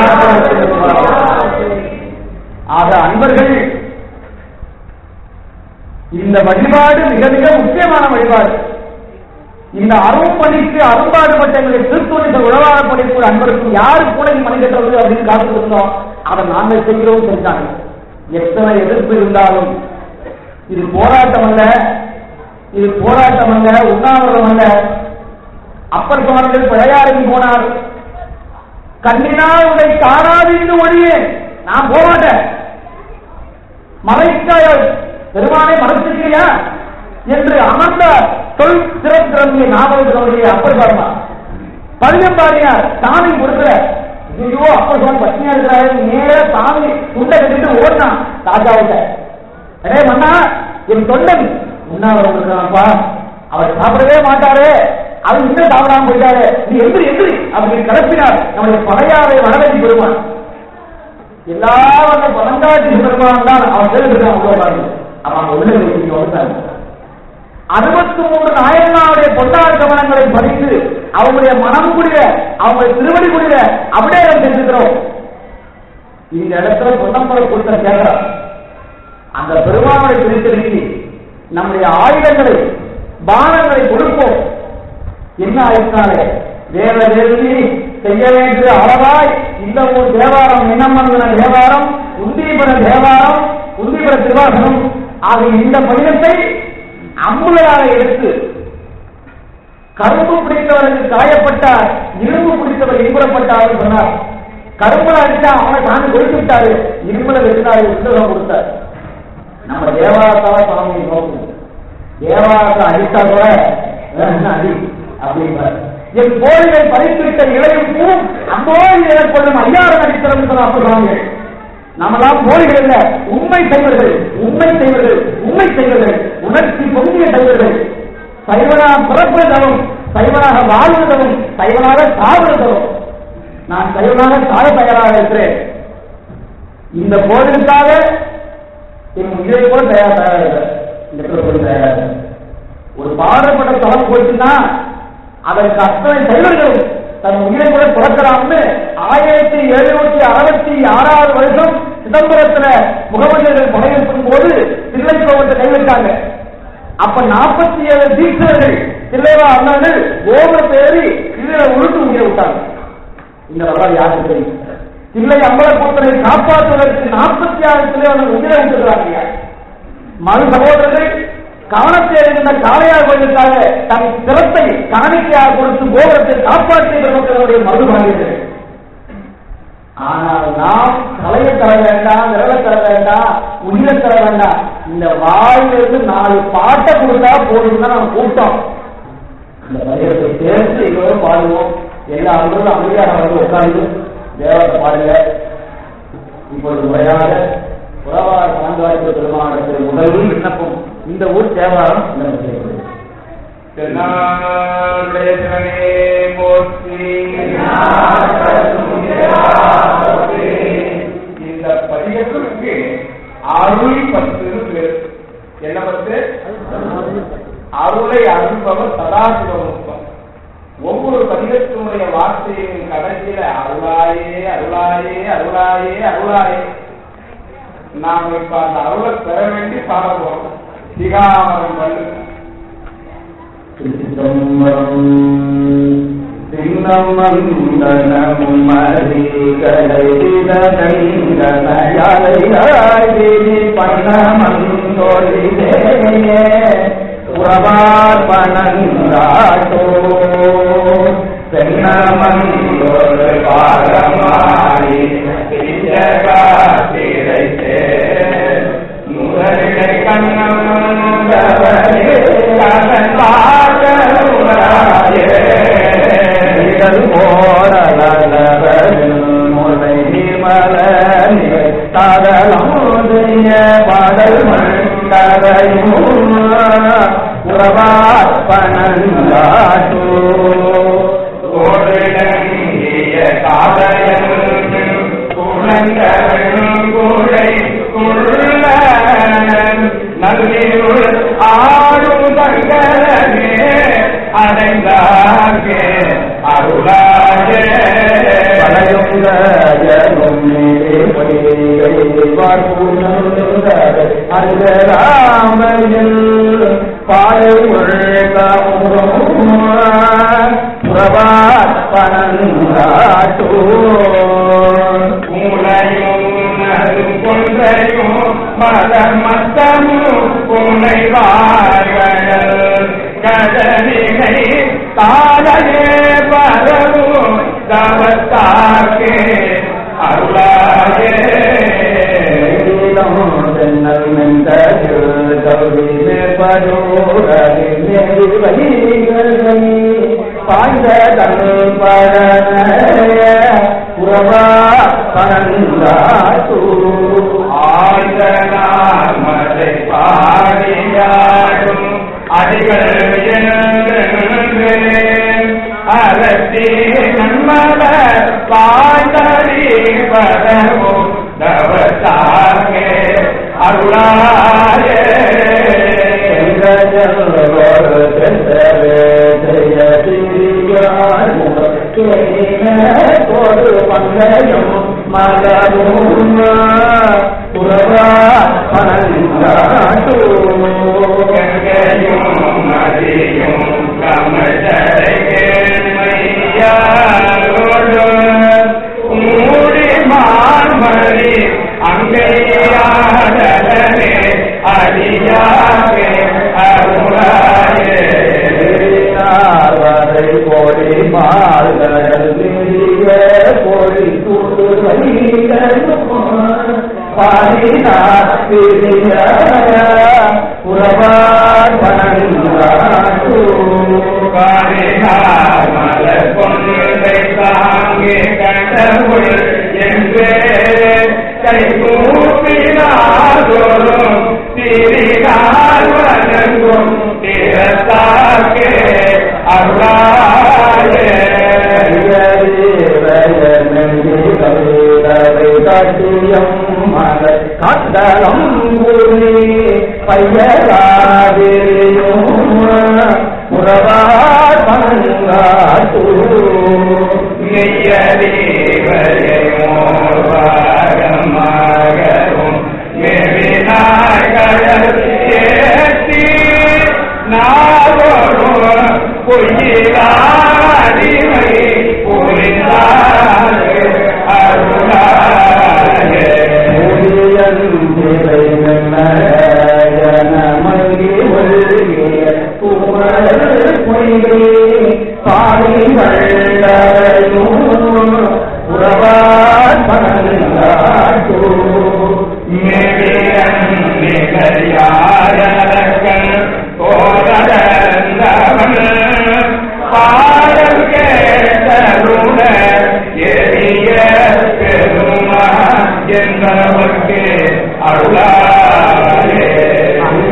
ஆக அன்பர்கள் இந்த வழிபாடு மிக மிக முக்கியமான வழிபாடு இந்த அரும்பணிக்கு அரும்பாடுபட்ட எங்களுடைய திருத்தொழில் உழவார பணிக்கூட அன்பருக்கும் யாரு கூட மணி கட்டுறது அப்படின்னு காத்து இருந்தோம் அதை நாங்கள் செய்கிறோம் செஞ்சாங்க எத்தனை எதிர்ப்பு இருந்தாலும் இது போராட்டம் அல்ல இது போராட்டம் அல்ல உண்ணாவிரதம் அல்ல அப்பர் சுவாமிகள் பிழையாறைக்கு போனார் கண்ணினால் உன்னை காணாது என்று ஒழியே நான் போக மாட்டேன் மறைக்காய பெருமானை மறைச்சிருக்கியா என்று அமர்ந்த சொல் சிறப்பிறந்திய ஞாபகத்தினுடைய அப்பர் பாருமா பதினம் பாடினார் சாமி கொடுக்கல ஐயோ அப்பர் சுவாமி பத்னியா இருக்கிறாரு நேர சாமி துண்டை கட்டிட்டு ஓடினான் ராஜாவிட்ட அடே மன்னா என் தொண்டன் உண்ணாவிரதம் இருக்கிறான்ப்பா அவர் சாப்பிடவே மாட்டாரு அவர் இன்னும் சாப்பிடாம போயிட்டாரு நீ எந்திரி எந்திரி அப்படி கிளப்பினார் நம்முடைய பழையாறை வடவழி பெருமான் எல்லாரும் அந்த பழங்காட்சி பெருமான் தான் அவன் தெரிஞ்சுக்கான் உள்ள பாருங்க அவன் அங்க உள்ள வைக்கிறீங்க அறுபத்தி மூன்று நாயன்மாவுடைய பொன்னார் கவனங்களை படித்து அவங்களுடைய மனம் குடிய அவங்களுடைய திருவடி குடிய அபிடேகம் செஞ்சுக்கிறோம் இந்த இடத்துல பொன்னம்பல கொடுத்த கேட்கிறார் அந்த பெருமானுடைய திருத்தணிக்கு நம்முடைய ஆயுதங்களை பானங்களை கொடுப்போம் என்ன ஆயிட்டாலே வேத வேதி செய்ய வேண்டிய அளவாய் இந்த ஒரு தேவாரம் இனமங்கல தேவாரம் உந்தீபர தேவாரம் உந்தீபர திருவாசனம் ஆகிய இந்த பதினத்தை அம்புலையாக எடுத்து கரும்பு பிடித்தவருக்கு காயப்பட்டார் இரும்பு பிடித்தவர் இன்புறப்பட்டார் சொன்னார் கரும்புல அடித்தா அவனை சாமி கொடுத்து விட்டாரு இரும்புல வெட்டினாரு உத்தரவு கொடுத்தார் நம்ம தேவாரத்தால சாமி நோக்கும் தேவாரத்தை அடித்தா கூட வேற என்ன அடி அப்படின்றார் என் கோயிலை பறித்துவிட்ட இளையும் பூவும் அம்போது ஏற்படும் ஐயாயிரம் அடித்தரம் சொன்ன அப்ப நம்மளாம் போலிகள் இல்ல உண்மை செய்வர்கள் உண்மை செய்வர்கள் உண்மை செய்வர்கள் உணர்ச்சி பொங்கிய செய்வர்கள் சைவனாக பிறப்பதவும் சைவனாக வாழ்வதவும் சைவனாக சாவதவும் நான் சைவனாக சாக தயாராக இருக்கிறேன் இந்த கோவிலுக்காக என் உயிரை கூட தயார் தயாராக இருக்கிறேன். இந்த இடத்துல போய் தயாராக இருக்கிறேன். ஒரு பாடப்பட்ட தளம் போச்சுன்னா அதற்கு அத்தனை சைவர்களும் தன் உயிரை கூட துறக்கலாம்னு ஆயிரத்தி எழுநூத்தி அறுபத்தி ஆறாவது வருஷம் சிதம்பரத்துல முகமதியர்கள் படையெடுக்கும் போது தில்லை கோபத்தை கை வச்சாங்க அப்ப நாற்பத்தி ஏழு தீட்சர்கள் தில்லைவா அண்ணார்கள் கோபுரத்தை ஏறி கீழே உருட்டு உயிரை விட்டாங்க இந்த வரலாறு யாருக்கு தெரியும் தில்லை அம்பலக்கூத்தரை காப்பாற்றுவதற்கு நாற்பத்தி ஆறு தில்லைவர்கள் உயிரை விட்டுறாங்க மறு சகோதரர்கள் கவனத்தை இருந்த காளையார் கோயிலுக்காக தன் திறத்தை காணிக்கையாக கொடுத்து கோபுரத்தை காப்பாற்றிய பெருமக்களுடைய மறுபாடியது ஆனால் நாம் தலையை தர வேண்டாம் விரலை தர வேண்டாம் உயிரை தர வேண்டாம் இந்த வாயிலிருந்து நாலு பாட்டை கொடுத்தா போதும் தான் நம்ம கூட்டம் இந்த பதியத்தை சேர்த்து இதோடு பாடுவோம் எல்லா அன்பர்களும் அமைதியாக வந்து உட்கார்ந்து தேவத்தை பாடுங்க இப்பொழுது முறையாக உறவார் சாந்தாய்ப்பு பெருமானத்தில் முதல் விண்ணப்பம் இந்த ஊர் தேவாரம் விண்ணப்பம் செய்யப்படுது தென்னாடுடையவனே போற்றி இந்த பதிகத்திற்கு அருள் பத்து பேர் என்ன பத்து அருளை அருள்பவர் சதாசிவமுகம் ஒவ்வொரு பதிகத்தினுடைய வார்த்தையின் கடைசியில அருளாயே அருளாயே அருளாயே அருளாயே நாம் இப்ப அந்த அருளை பெற வேண்டி பாட போறோம் சிகாமரம் பண்ணு திருச்சிதம்பரம் சின்னமந்தனமும் மறிகளைதனைதனையாய் பண்ணமந்தொழிலே உறவார் பணங்காட்டோ சென்னமந்தொரு பாரமாறி முதலிடை கண்ணவரே கண்ணன் பாடலுராயே நிழல் போடலவரில் முறை மலர் தடலமுடைய பாடல் மண்டரையும் உறவார் பணங்காட்டோ கோடிடங்கிய காதயன் குழந்தவன் கூடை குள்ள நல்லிருள் ஆடும் தங்கரனே அடைந்தார்கே அருளாயே ராமையில் பாயை பிரபாத் பணங்காட்டோ மூளையும் நரும் கொன்றையும் மதம் மத்தமும் புனை வார்கள் கடலினை தாளையே பரவும் தவத்தாக்கே அருளாயே ஆழ்ந்தனார் மதை பாடியாடும் அடிகள் என்று அரசி நன்மல பாண்டடி பதவும் தவத்தாகே அருளாயே கங்கையும் நதியும் கமஜரையோடு மூடி மான்மணி அங்கையாடலே அடியாகே அருளாயே கோடி மால்கள் கோடி கூட்டு பாடினார் உறவார் பணங்காட்டூ பாடினார் மலர் பொன்னை தாங்கே கடவுள் என்றே கை கூப்பினாதோறும் திரினார் வணங்கும் திறத்தாக்கே அருளாயே கண்டலம் பூமி பையராதிரியும் உறவார் பங்காட்டூ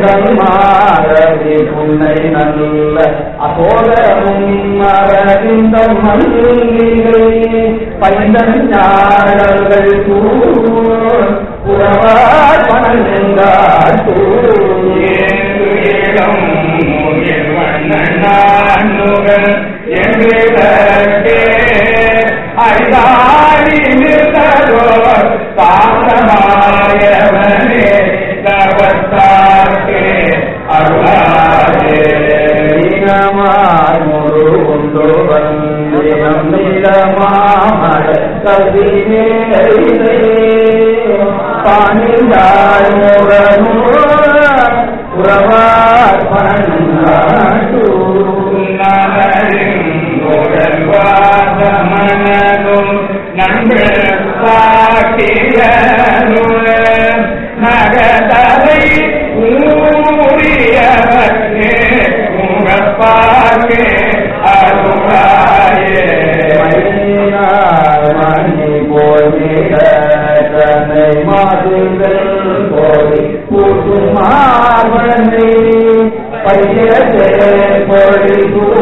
மாறவி புன்னை நல்ல அகோதரும் அரவிந்தம் மல்லிகை பைந்தன் ஞாழல்கள் தூர் புறவார் பணங்கார் பாணிந்தாள் உறவார் பணங்காட்டூ நகதலை ஊரியவர்க்கே உங்கப்பாக்கே அருளாயே மணி போய் தன்னை மாதுங்கள் போய் கூட்டுமாவனை பையதே போய்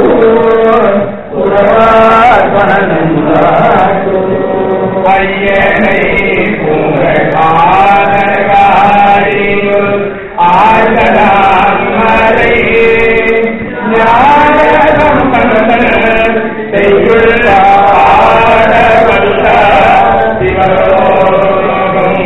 உறவார் பணங்காட்டூ பையனை புகழாதகாரியுள் ஆழ்கலாம் மறை ஞானம் செய்யுள்ள ஆடவல்ல சிவலோகம்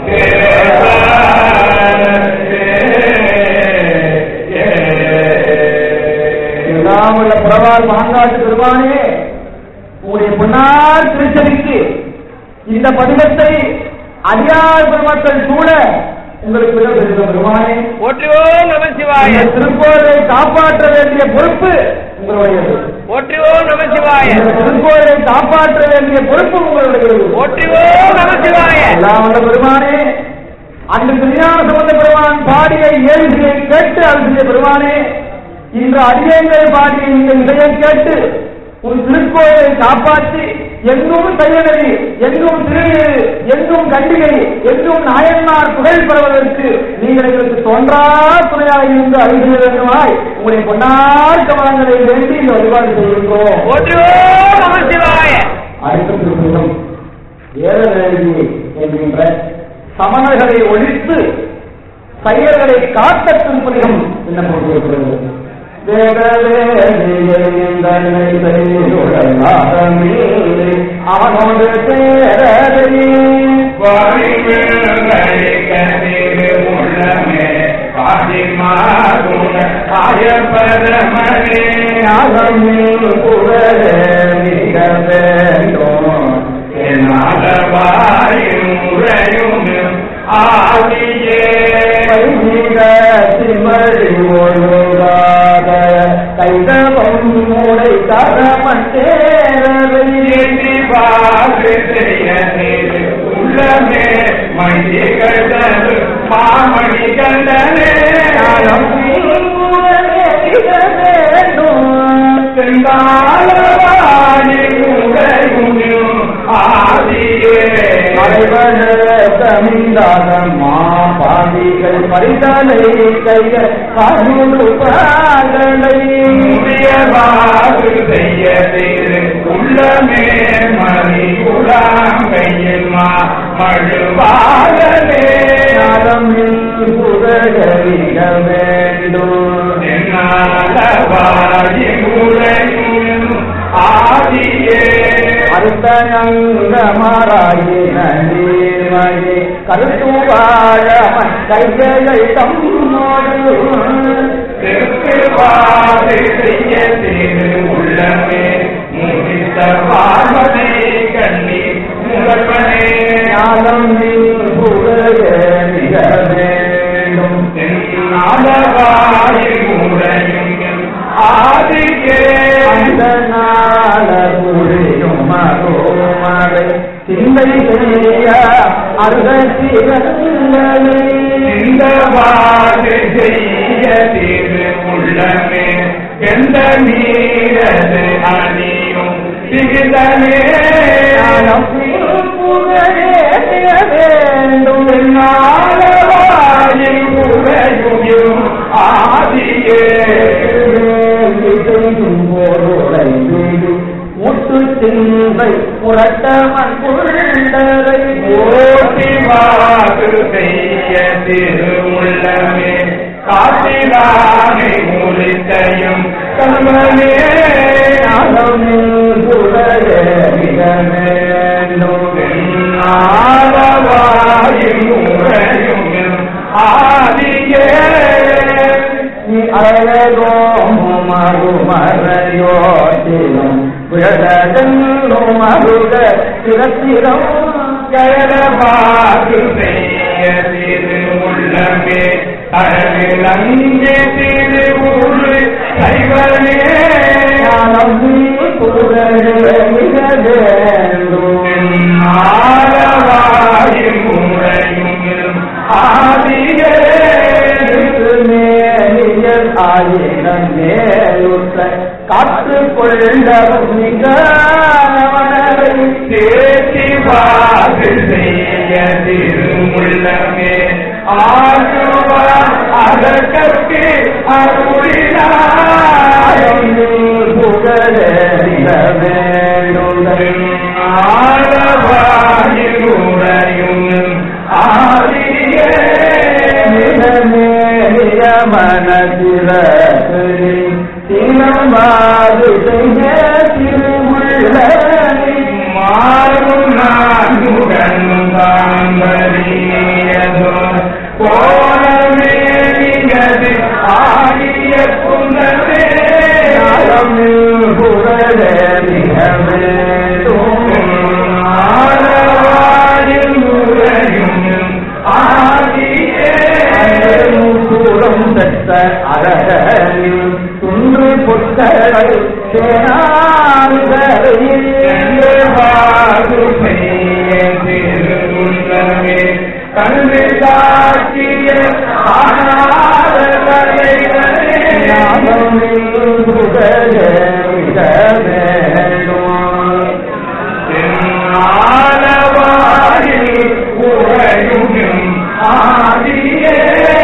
எல்லாம் உள்ள புறவால் மாங்காட்டு பெருமானே உங்களுடைய பொன்னார் திருச்சதிக்கு இந்த பதிகத்தை அடியார் பெருமக்கள் சூழ உங்களுக்கு விட பெருந்த பெருமானே போற்றுவோம் நமசிவாய இந்த திருக்கோயிலை காப்பாற்ற வேண்டிய பொறுப்பு உங்களுடையது போற்றுவோம் நமசிவாய இந்த திருக்கோயிலை காப்பாற்ற வேண்டிய பொறுப்பு உங்களுடையது போற்றுவோம் நமசிவாய எல்லாம் வல்ல பெருமானே அன்று திருஞான சம்பந்த பெருமான் பாடிய ஏழ்கையை கேட்டு அழுகிய பெருமானே இன்று அடியங்கள் பாடிய இந்த இசையை கேட்டு உன் திருக்கோயிலை காப்பாற்றி எங்கும் தையனடி எங்கும் திருநீர் எங்கும் கண்டிகை எங்கும் நாயன்மார் புகழ் பெறுவதற்கு நீங்கள் எங்களுக்கு தோன்றா துணையாக இருந்து அழுகிய வேண்டுமாய் உங்களுடைய பொன்னார் கமலங்களை வேண்டி இந்த வழிபாடு செய்கின்றோம் போற்றுவோம் நமசிவாய அடுத்த திருப்பதிகம் ஏழவேலி என்கின்ற சமணர்களை ஒழித்து சையர்களை காத்த திருப்பதிகம் விண்ணப்பட்டிருக்கிறது அவனோடு சேரவே அகமில் புகழ மிக வேண்டும் வைதிக சிமழி ஒழுங்காக கைதவம் மூளை தரமட்டேரவை மாமணி கண்டனே செந்தாளவாணி உடையும் ஆதியே பாதிகள் பரிதலை கைய பாதுடு பாதலை முடியவாறு செய்ய திரு உள்ளமே மணி குழாங்கையில் மா மழுவாகவே புகழறிய வேண்டும் என்னாலவாழி உடையும் ஆதியே அருத்தயங்கமராயி நந்தீர்மணி கருத்துவாழ கைகளை தம்மோடு திருவாறு செய்ய திரு உள்ளமே முடித்த பார்வனை கண்ணி முதல்வனே ஞானம் புகழ மிக வேண்டும் நாளவாழி உடையும் ஆதியே அந்த நாள புரியும் மரோமலை சிந்தை செய்ய அருகத்திரங்களை இந்த வாழை செய்ய திரு உள்ளமே எந்த நீரது அணியும் திகிதனே வேண்டும் நாளவாழி உடையும் ஆதியே முத்து சிந்தை புரட்டமன் புரண்டரை ஓட்டி வாக்கு செய்ய திருவுள்ளமே காட்டிலானை மூலித்தையும் கல்வனே ஆரவாயின் உரையும் ஆதியே ஜயரபாகு செய்ய திருவுள்ளமே அழகிலங்கே திருவுரு சைவனே ஆரவாயின் உரையும் ஆதியே காத்து கொள்ள மிக தேசி வாக்கு செய்ய திருமுள்ளமே ஆயுவார் அதற்கு அருளினார் ஆளவாயில் உரையும் ஆதியே மாறும் நான்குடன் தாம்பரியதோ போலவே நிகது ஆகிய குந்தமே ஆளவாயில் உரையும் ஆதியே துன்று பொற்களை வாகு செய்ய திருவுள்ளமே கண்டு காட்டிய ஆனாத கலைகளே ஆலவாயில் உறையும் ஆதியே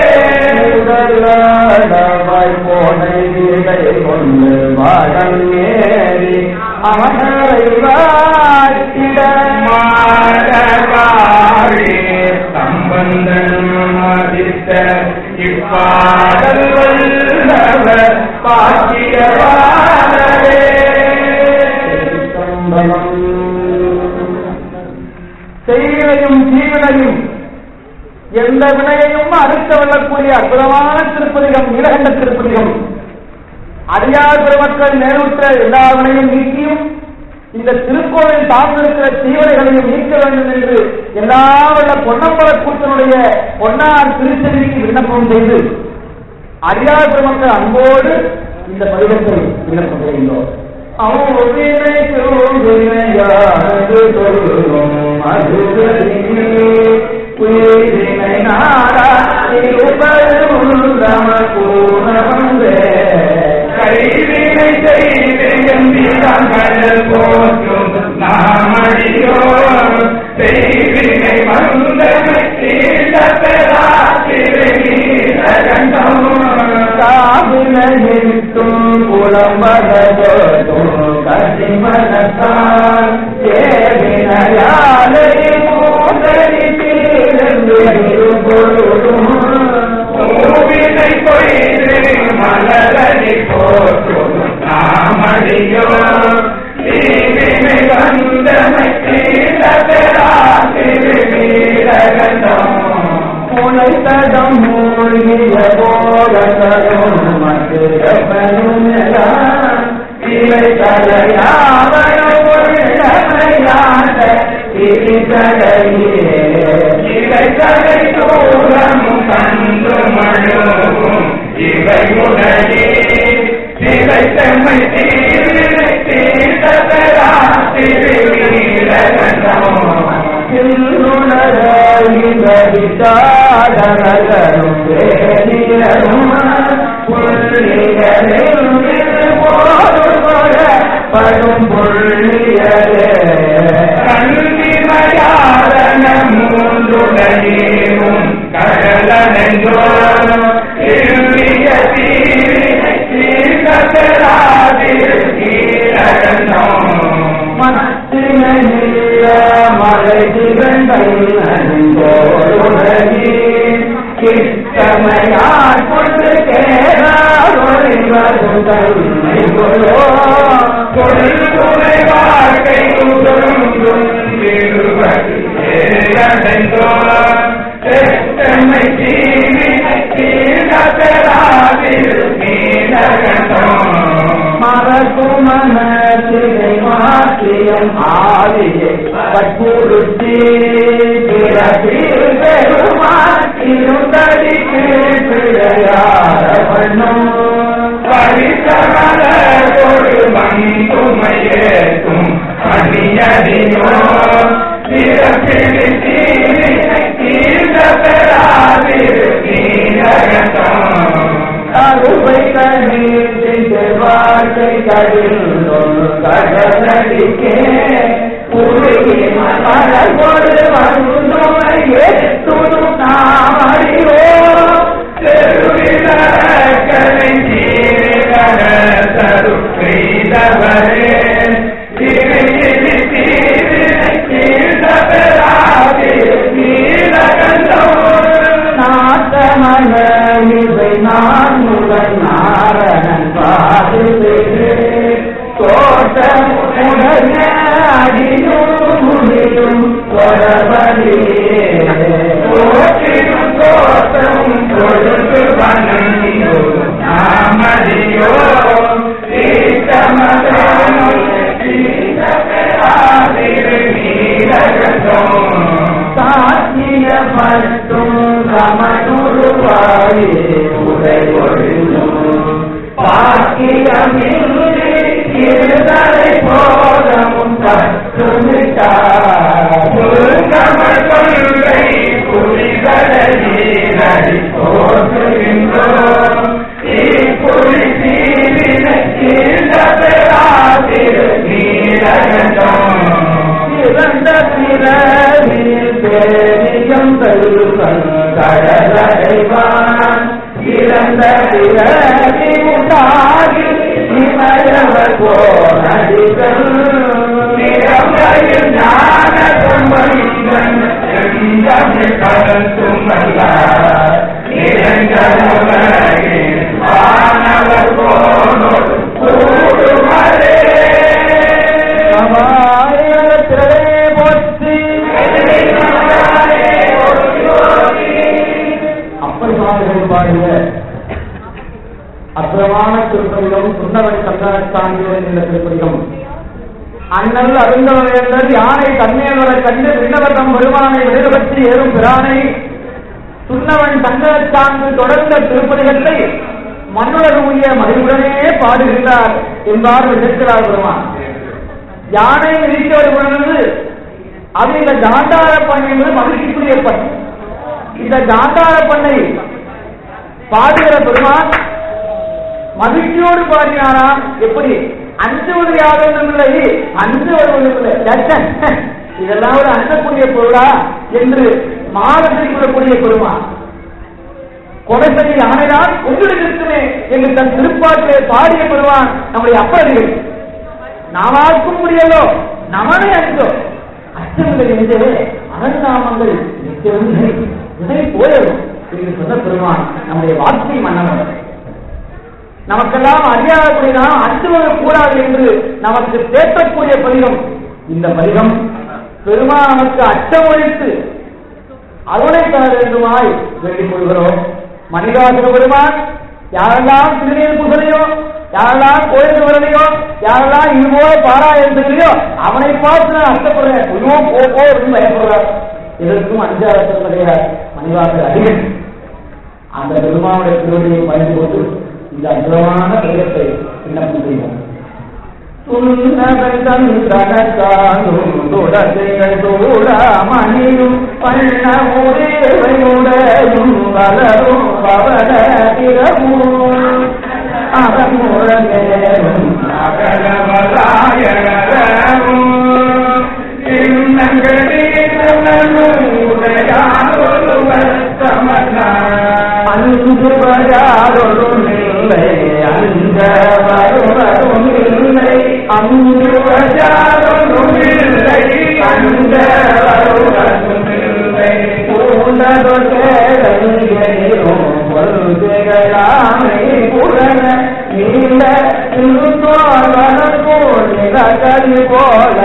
அவனை வாட்டிட மாடகாரே சம்பந்தன் மதித்த இப்பாடல் வல்லவர் பாக்கியவானரே செய்வினையும் தீவினையும் எந்த வினையையும் அறுக்க வெல்லக்கூடிய அற்புதமான திருப்பதிகம் நீலகண்ட திருப்பதிகம் அடியார் பெருமக்கள் நேருற்ற எல்லா வினையும் நீக்கியும் இந்த திருக்கோவில் சார்ந்திருக்கிற தீவனைகளையும் நீக்க வேண்டும் என்று எல்லா வல்ல பொன்னம்பல கூட்டனுடைய பொன்னார் திருச்செவிக்கு விண்ணப்பம் செய்து அடியார் பெருமக்கள் அன்போடு இந்த பதிகத்தை விண்ணப்பம் செய்கின்றோம் கைவினை செய்து எம்பிரங்கள் போற்றும் நாமடியோ செய்வினை வந்தமை தீண்ட பெறா திருநீலகண்டம் பூவினை கொய்து மலரடி போற்றும் நாமடியோ தீவினை வந்தமை தீண்ட பெறா திருநீலகண்டம் முளைத்தடம் மூழ்கிய போகத்தரும் மதுரப்பனும் இவை தலையாவனும் உள்ளமையாத திரிகளையே இலைகளை தூரமும் கண்டு மழுவும் இவையுடைய சிலை செம்மை தீவினை தீர்த்தரா திருநீலகண்டம் சில்லுணரும் வேணியரும் புள்ளிகளில் படும் புள்ளியரே கண்ணிமையாதன மூன்றுடையும் கடலனென்றோ திரும்பிய தீவினை மலை திகழ்ந்தோருலகி கிட்டமையார் கொண்டு கேராவரும் தன்மை கொலோ தொழில்துறை வாழ்க்கை உதவும் செத்தமை தீவினை தீண்டராதிரு நீலகண்டோம் மரகுமனத்தினை மாற்றியம் ஆவியை கற்புறுத்தி பிறப்பில் பெருமாற்றியும் தடிக்கு பிழையார பண்ணும் பரிசமல ஒரு மந்துமையேற்றும் பணியடியோ பிறப்பில் தீவினை தீண்டராதிரு நீலகண்டோம் கருவை கண்ணீர் வாழ்க்கை கடிலும் கடலடிக்கே உருகி மலர்கொடு வந்துமையே துணு நாமறியோ திருவிழாக்களை தீவிர தருக்கைதவரே திரையில் தீவினை தீண்டபெறாதிரு நீலகண்டோம் நாட்டமன இவை நான் முதல் நாரணன் பாது தோட்டம் உடைய அடியும் முடியும் தொடர்படியே போற்றிடும் தோற்றமும் பொழுது வணங்கு நாமறியோ சீத்தமதானும் சீதபெறாதிரு நீலகண்டோம் சாத்திய பட்டும் சமனுருவாயே உரை ஒழுங்கும் பாக்கியமின்றி இருதலை போதமும் கற்றுமிட்டார் சுருங்கமல் கொள்கை புரிதலி போற்றுகின்றோம் தீப்புரி தீவினை தீண்டபெறாதிரு நீலகண்டோம் இறந்த பிறவில் பேரியம் தருவன் கடலடைவான் இறந்த பிறவி உண்டாகி இமயவர் போனடிகள் நிறமையில் ஞான சம்பந்தன் செந்தமிழ் கலந்துமல்ல நிரஞ்சமுலகில் வானவர் போனோர் கூடுமரே சமாயத்திலே போற்றி அப்பர் சுவாமிகள் பாடிய அற்புதமான திருப்பதிகம் சுந்தரவன் சந்தானத்தாண்டியவர் என்ற திருப்பதிகம் அண்ணல் அருந்தவர் யானை தன்மேல்வர கண்டு விண்ணவர்தம் பெருமானை விடுபற்றி ஏறும் பிரானை சுண்ணவன் தங்கச்சான்று தொடர்ந்த திருப்பதிகத்தை மண்ணுலகுய மகிழ்வுடனே பாடுகின்றார் என்பார் விடுக்கிறார் பெருமான் யானை மிதிக்க வருகிறது அது இந்த காந்தார பண்ணை என்பது மகிழ்ச்சிக்குரிய பண் இந்த காந்தார பண்ணை பாடுகிற பெருமான் மகிழ்ச்சியோடு பாடினாராம் எப்படி அஞ்சுவது யாரும் இல்லை அஞ்சு வருவதில்லை தட்சன். இதெல்லாம் ஒரு அஞ்சக்கூடிய பொருளா என்று மாதத்தை கூறக்கூடிய பெருமான் கொலை செய்ய யானைதான் உங்களுக்கு இருக்குமே என்று தன் திருப்பாட்டிலே பாடிய பெறுவான் நம்முடைய அப்பர்கள் நாமாக்கும் முடியலோ நமனை அஞ்சோ அச்சமில்லை என்று அகநாமங்கள் நிற்கவில்லை இதை போயிடும் என்று சொன்ன பெருமான் நம்முடைய வார்த்தை மன்னவன் நமக்கெல்லாம் அறியாதபடிதான் அச்சுவது கூடாது என்று நமக்கு தேற்றக்கூடிய பதிகம் இந்த பதிகம் பெருமான் நமக்கு அச்சம் ஒழித்து அருளை தர வேண்டுமாய் வேண்டிக் கொள்கிறோம் மணிவாசக பெருமான் யாரெல்லாம் திருநீர் புகழையோ யாரெல்லாம் கோயில் வரலையோ யாரெல்லாம் இதுபோல பாராயணம் செய்யலையோ அவனை பார்த்து நான் அர்த்தப்படுறேன் ஐயோ போ போ அப்படின்னு பயப்படுறார் இதற்கும் அஞ்சாவது கிடையாது மணிவாசகர் அதிகம் அந்த பெருமானுடைய திருவடியை பயந்து கொண்டு இந்த அற்புதமான தெய்வத்தை விண்ணப்பம் செய்வோம் துன்னவன் தந்தனக்கானும் துடத்தைகள் தூடாமணியும் பண்ண உடையும் வளரும் பவன திறமும் அறமுறையும் அன்பு வராதொரும் இல்லை அஞ்ச வருவரும் இல்லை அன்பு வராதொரும் இல்லை அஞ்ச திருத்தோழர் நிலக்கரி போல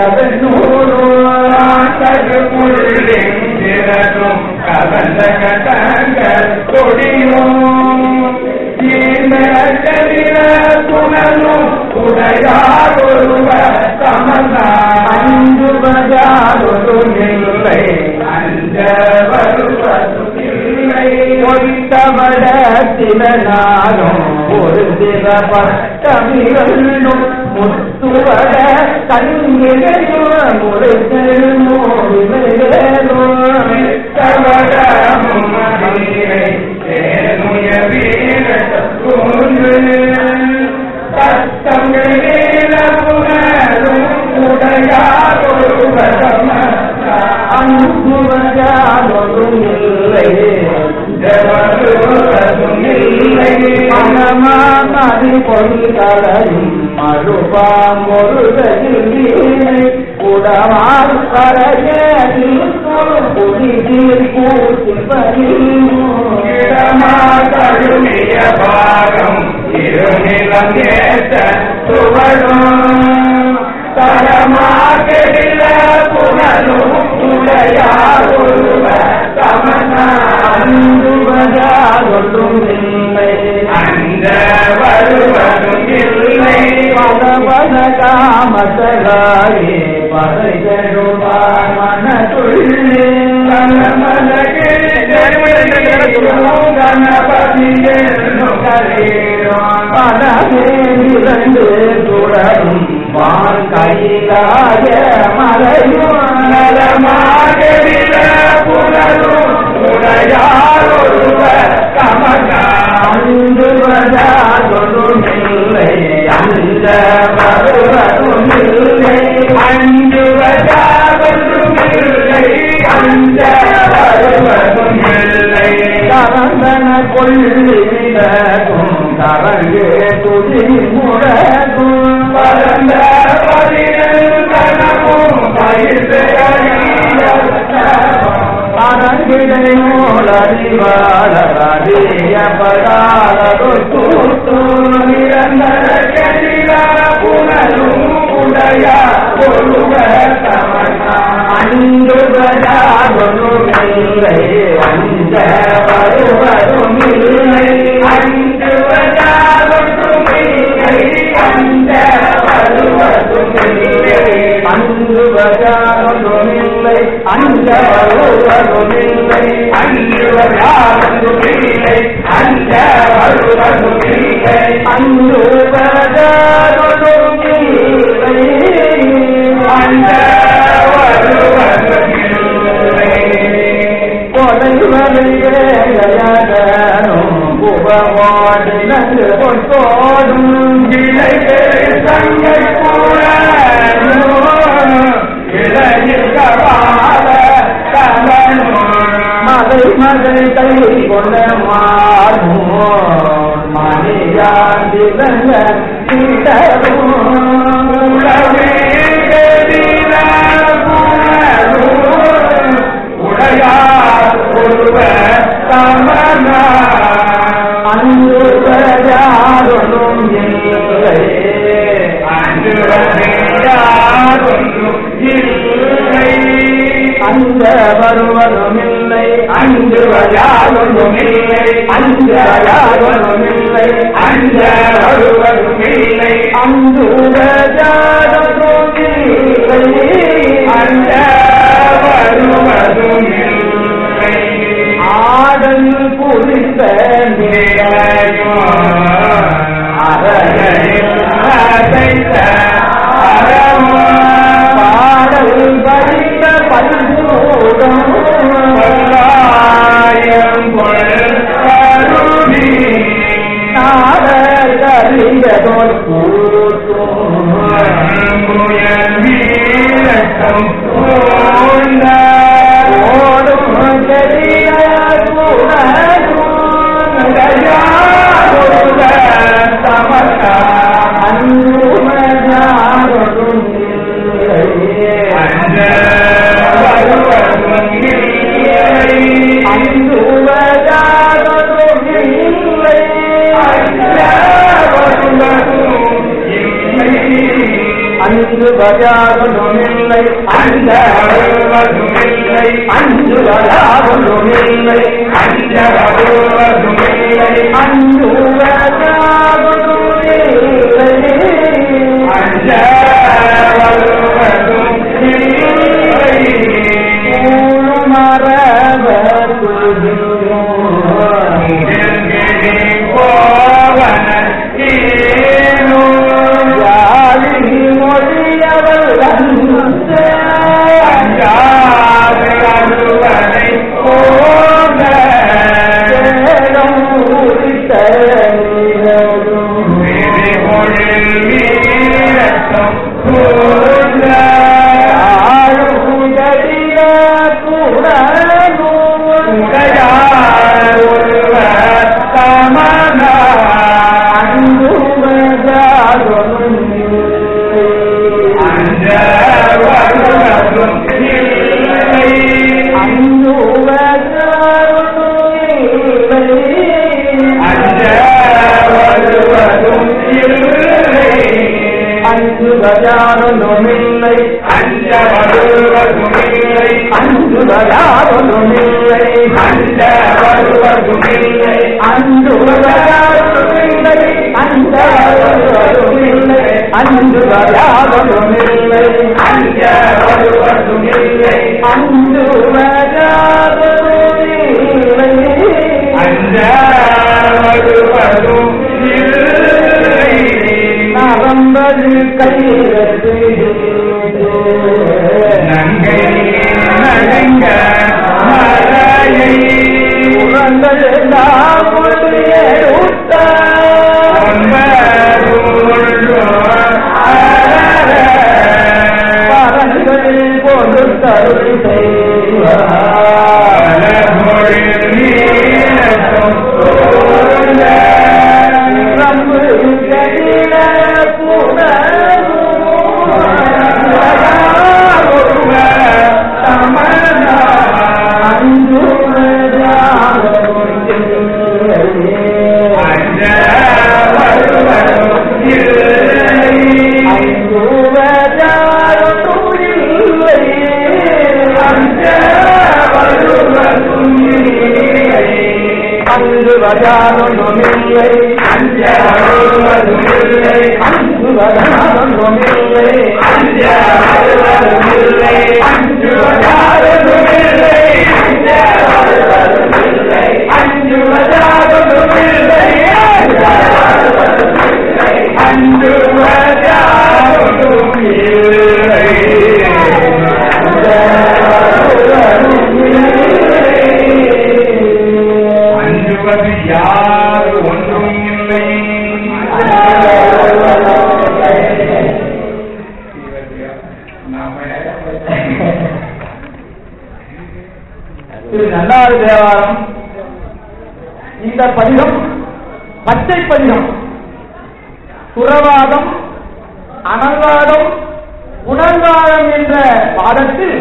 உள்ளிருந்தும் கலந்த கதங்கள் கொடியும் இந்த கதிர துணலும் உடையார் ஒருவர் சமந்தான் அஞ்சு பஜாரொரும் இல்லை அஞ்ச வருவதும் இல்லை ஒத்தவட சிவனாலும் ஒரு சிவ பட்டமிகளும் முத்துவட கண்ணிலையும் ஒரு செல்மோவிலும் கவடமும் மதிரை தேனுய வீர சூழ்ந்து தத்தங்கள் வீர புனரும் உடையார் ஒருவர் சமந்தான் அன்புவதாலும் இல்லை வருவதும் இல்லை மனமானது பொறிகளையும் மறுபாம் ஒருகையில் உடவால் கரையில் புதிதில் இடமாதழுமிய பாகம் இருநிலம் ஏற்ற துவழும் தரமாகெழில புனலும் உடையார் ஒருவ சமனா அன்புவதாலும் இல்லை அந்த வருவதும் இல்லை பதவத காமசகாயே பதைகளுவார் மனதுள்ளே பதவே இரண்டு துறரும் வான் கையிலாய மலையும் அன்று வதாதொடும் இல்லை அந்த வருவதும் இல்லை கரந்தன கொள்ளிடகும் கரங்கே துதி முழகும் பரந்த பதினெண் கணமும் பயிர் அரங்கிடை மூலறிவாளறியப்படாதொரு கூட்டு நிரந்தர கதிரா புனலும் உடைய ஒருவர் சமனா அன்று வதாதொடும் இல்லை அந்த வருவதும் இல்லை அன்று வதாவதும் இல்லை அந்த வருவதும் இல்லை அன்று வதாதொடும் இல்லை அந்த வருவதும் இல்லை அன்று வதாவதும் இல்லை அந்த வருவதும் இல்லை அன்று வதாதொடும் இல்லை அந்த வருவதும் இல்லை கொலைவரையனும் புகவாடி நன்று பொட்டோடும் இளைய சங்கை மதை மதை கை கொண்ட மாறும் மணியாண்டிலங்க அன்பு யாரும் இல்லை அந்த வருவதும் இல்லை அன்று யாரும் இல்லை அந்த யாரும் இல்லை அந்த வருவதும் இல்லை அன்று யாரும் இல்லை அந்த வருவதும் இல்லை ஆடல் புரிந்த பாடல் படித்த பல்பூடம் நாடகறிந்ததோர் கூட்டும் ஓடும் பெரிய குணமும் வஜாதொன்றுமில்லை அஞ்ச வருவதுமில்லை அஞ்சு வஜாதொன்றுமில்லை அஞ்ச வருவதுமில்லை அஞ்சு வஜாதொன்றுமில்லை அஞ்ச வருவதும் இல்லை மரவர் இங்கிருந்தே போவன ஈனோ யாழி மொழியவள் அஞ்சாது அழுவனை போக விதிமொழில் வீரத்தம் போக உடையார் ஒருவர் சமனா அஞ்ச வருவதும் இல்லை அஞ்ச வருவதும் இல்லை அஞ்சு கஜானொன்றுமில்லை அஞ்ச வருவதும் இல்லை அஞ்சு கஜானொன்றுமில்லை அஞ்ச வருவதும் இல்லை அஞ்சு கஜானொன்றுமில்லை அஞ்ச வருவதுமில்லை அஞ்சு கஜானொன்றுமில்லை அஞ்ச வருவதும் இல்லை அஞ்சு கஜானொன்றுமில்லை அஞ்ச வருவதும் இல்லை நரம்பது கையிலத்து நங்கை நடுங்க மலையை உரங்கள் நாம் ஊட்ட பரங்கள் போது கருள் செய்வார் ரம்பு கடில அங்கு வஜானொன்றுமில்லை அஞ்சு வஜானொன்றுமில்லை அஞ்சுவது யார் ஒன்றும் இல்லை இது நல்லாறு தேவாரம் இந்த பதிகம் பச்சை பதிகம் சுரவாதம் அனல்வாதம் புனர்வாதம் என்ற பாடத்தில்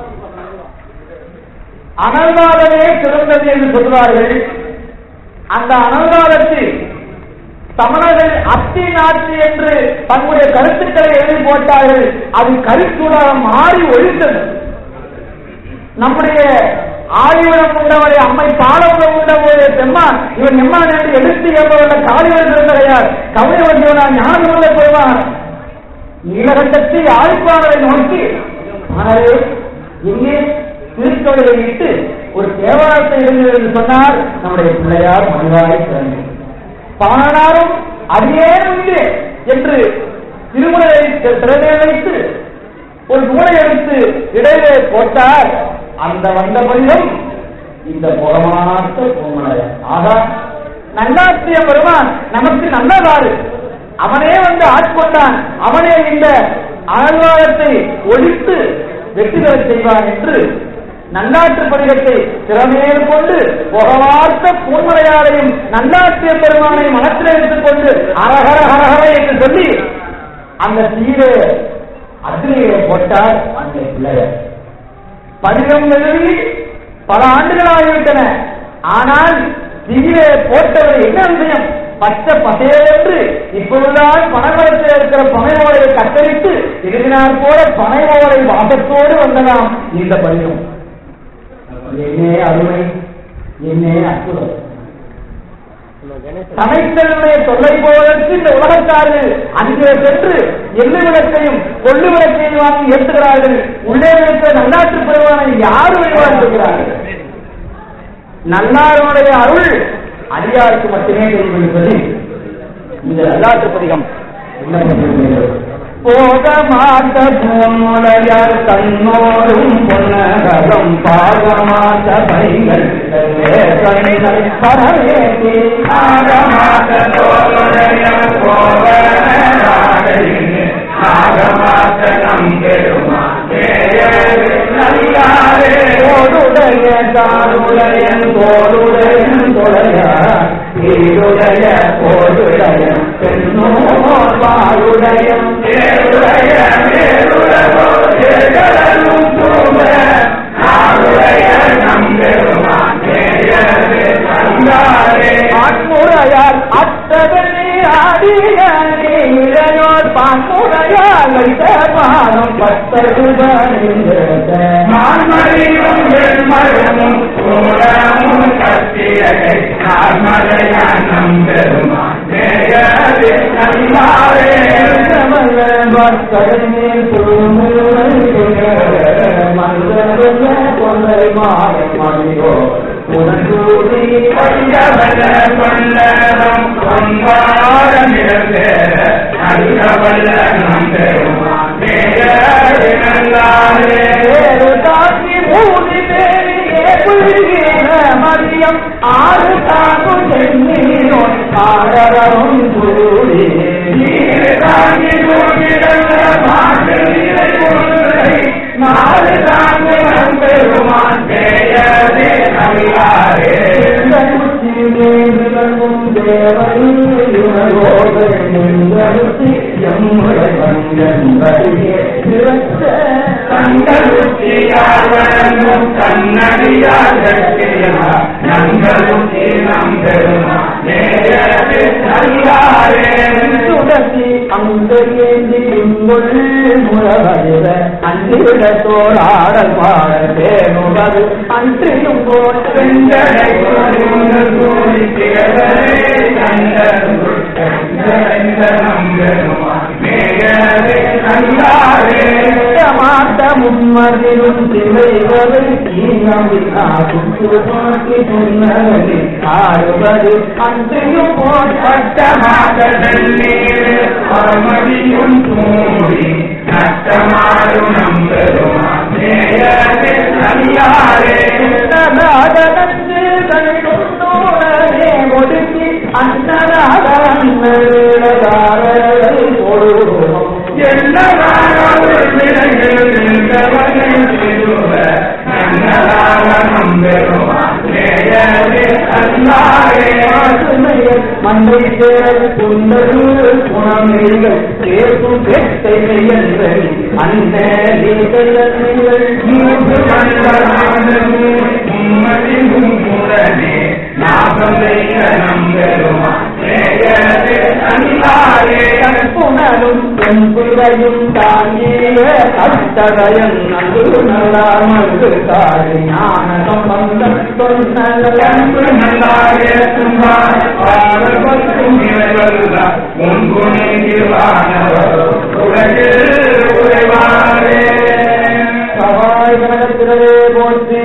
அனல்வாதமே சிறந்தது என்று சொல்வார்கள் அந்த அனல்வாதத்தில் சமணர்கள் அத்தி நாட்டு என்று தங்களுடைய கருத்துக்களை எழுதி போட்டார்கள் அது கருத்துடாக மாறி ஒழித்தது நம்முடைய ஆயுதம் உண்டவரை அம்மை பாலம் உண்டவரை பெம்மான் இவன் எம்மான் என்று எடுத்து எவ்வளவு காலிவர் பிறந்தடையார் கவிதை வந்தவனா ஞானமுள்ள பெறுவார் நீலகண்டத்தை ஆழ்ப்பாளரை நோக்கி ஆனால் எங்கே திருக்கோவிலை இட்டு ஒரு தேவாரத்தை எழுதுகிறது என்று சொன்னால் நம்முடைய பிள்ளையார் மனிதாய் பிறந்தது பாணனாரும் அதே உண்டு என்று திருமுறை திறனை வைத்து ஒரு நூலை எடுத்து இடையிலே போட்டால் அந்த வந்த பதிலும் இந்த புறமாற்ற பூமலையா ஆகா நல்லாசிய பெருமான் நமக்கு நல்லவாறு அவனே வந்து ஆட்கொண்டான் அவனே இந்த ஆழ்வாரத்தை ஒழித்து வெற்றி பெறச் செய்வான் என்று நல்லாற்று படிகத்தை திறமையில் கொண்டு புகவார்த்த பூமலையாரையும் நல்லாற்றிய பெருமானை மனத்தில் எடுத்துக் கொண்டு அரஹர ஹரஹர என்று சொல்லி அந்த தீரை அக்னியை போட்டார் அந்த பிள்ளையர் பதிகம் எழுதி பல ஆண்டுகள் ஆகிவிட்டன ஆனால் தீயிலே போட்டவர் என்ன விஷயம் பச்சை பசேன்று இப்பொழுதுதான் பனைமரத்தில் இருக்கிற பனை ஓலையை கத்தரித்து எழுதினார் போல பனை ஓலை வாசத்தோடு வந்ததாம் இந்த பதிகம் என்னே அருமை என்னே அற்புதம் சமைத்தலுடைய தொல்லை போவதற்கு இந்த உலகத்தார்கள் அங்கே சென்று எள்ளு விளக்கையும் கொள்ளு விளக்கையும் வாங்கி ஏற்றுகிறார்கள் உள்ளே இருக்கிற நல்லாற்று பெருமானை யார் வழிபாடுகிறார்கள் நல்லாருடைய அருள் அடியாருக்கு மட்டுமே தெரியும் என்பது இந்த நல்லாற்று பதிகம் போக மாட்ட பூமுலையார் தன்னோடும் பொன்னகம் பாக மாட்ட பைகள் பரவேதி நாகமாத தோளுடைய கோவலனாடையின் நாகமாத நம்பெருமான் நல்லாரே தோளுடைய தாருடைய தோளுடைய தொடைய வீருடைய போருடைய பெண்ணோர் வாருடைய தேருடைய மேருளவோ தேர்தலும் தூவ நாளுடைய நம்பெருமான் நேயரே நல்லாரே ஆண்முறையால் அத்தகனே ஆடிய நீரையோர் பான்முறையால் வைத்த பானம் பத்தருடைய மான்மரியும் வெண்மரமும் சோழமும் கத்தியகை நான்மலையான் நம்பெருமான் நேயரே நல்லாரே பஞ்சவல கொள்ளரம் பொன்வாரமிழந்தே நல்லவல்ல நம்பெருமான் நேயரே நல்லாரே மதியம் ஆறு தாக்கு சென்னீரோன் ஆரவரும் கூடி தாங்கி தூக்கிடந்த மாட்டு நிலை பொருளை நாலு தாங்கு நம்பெருமான் நேயரே நல்லாரே கண்டலுத்தியாவரனும் கண்ணடியார் நங்களுத்தி நம்பெருமான் நேயரே நல்லாரே அன்றிடத்தோராடல் பாட தேனுவது அன்றியும் செஞ்சடை போல் கூறி திகழே கண்ட நம்பெருமான் நேயரே நல்லாரே மாட்ட முன்மதிலும் திளைவது சுற்றுமாக்கி சொன்னது ஆடுவது அன்றையும் போட்ட பரமதியும் தூரி நட்டமாடும் நம்பெருமான் நேயரே நல்லாரே ஒடுக்கி அன்னதார போடுவோம் எல்லாரும் நிலையில் நின்றவனை திருவ நன்னலாக நம்பெருமான் நேயரே நல்லாரே மந்தை சேர் குண்டரு குணமிகள் கேட்கும் கேட்டை மெய்யன்கள் அந்த நீங்கள் மூன்று கண்டரானது உம்மதியும் புறனே நாகம் செய்ய நம்பெருமான் நேயரே நல்லாரே புனரும் என்புரையும் தாங்கிய அத்தகையன் நன்று நல்லாமல் காரி ஞான சம்பந்தம் அன்பு நல்லாரே தும்பாய் பாரபத்தும் இறைவல்லா முன்புனைவானவர் உலகில் உறைவாரே சவாய் கனகத்திலே போற்றி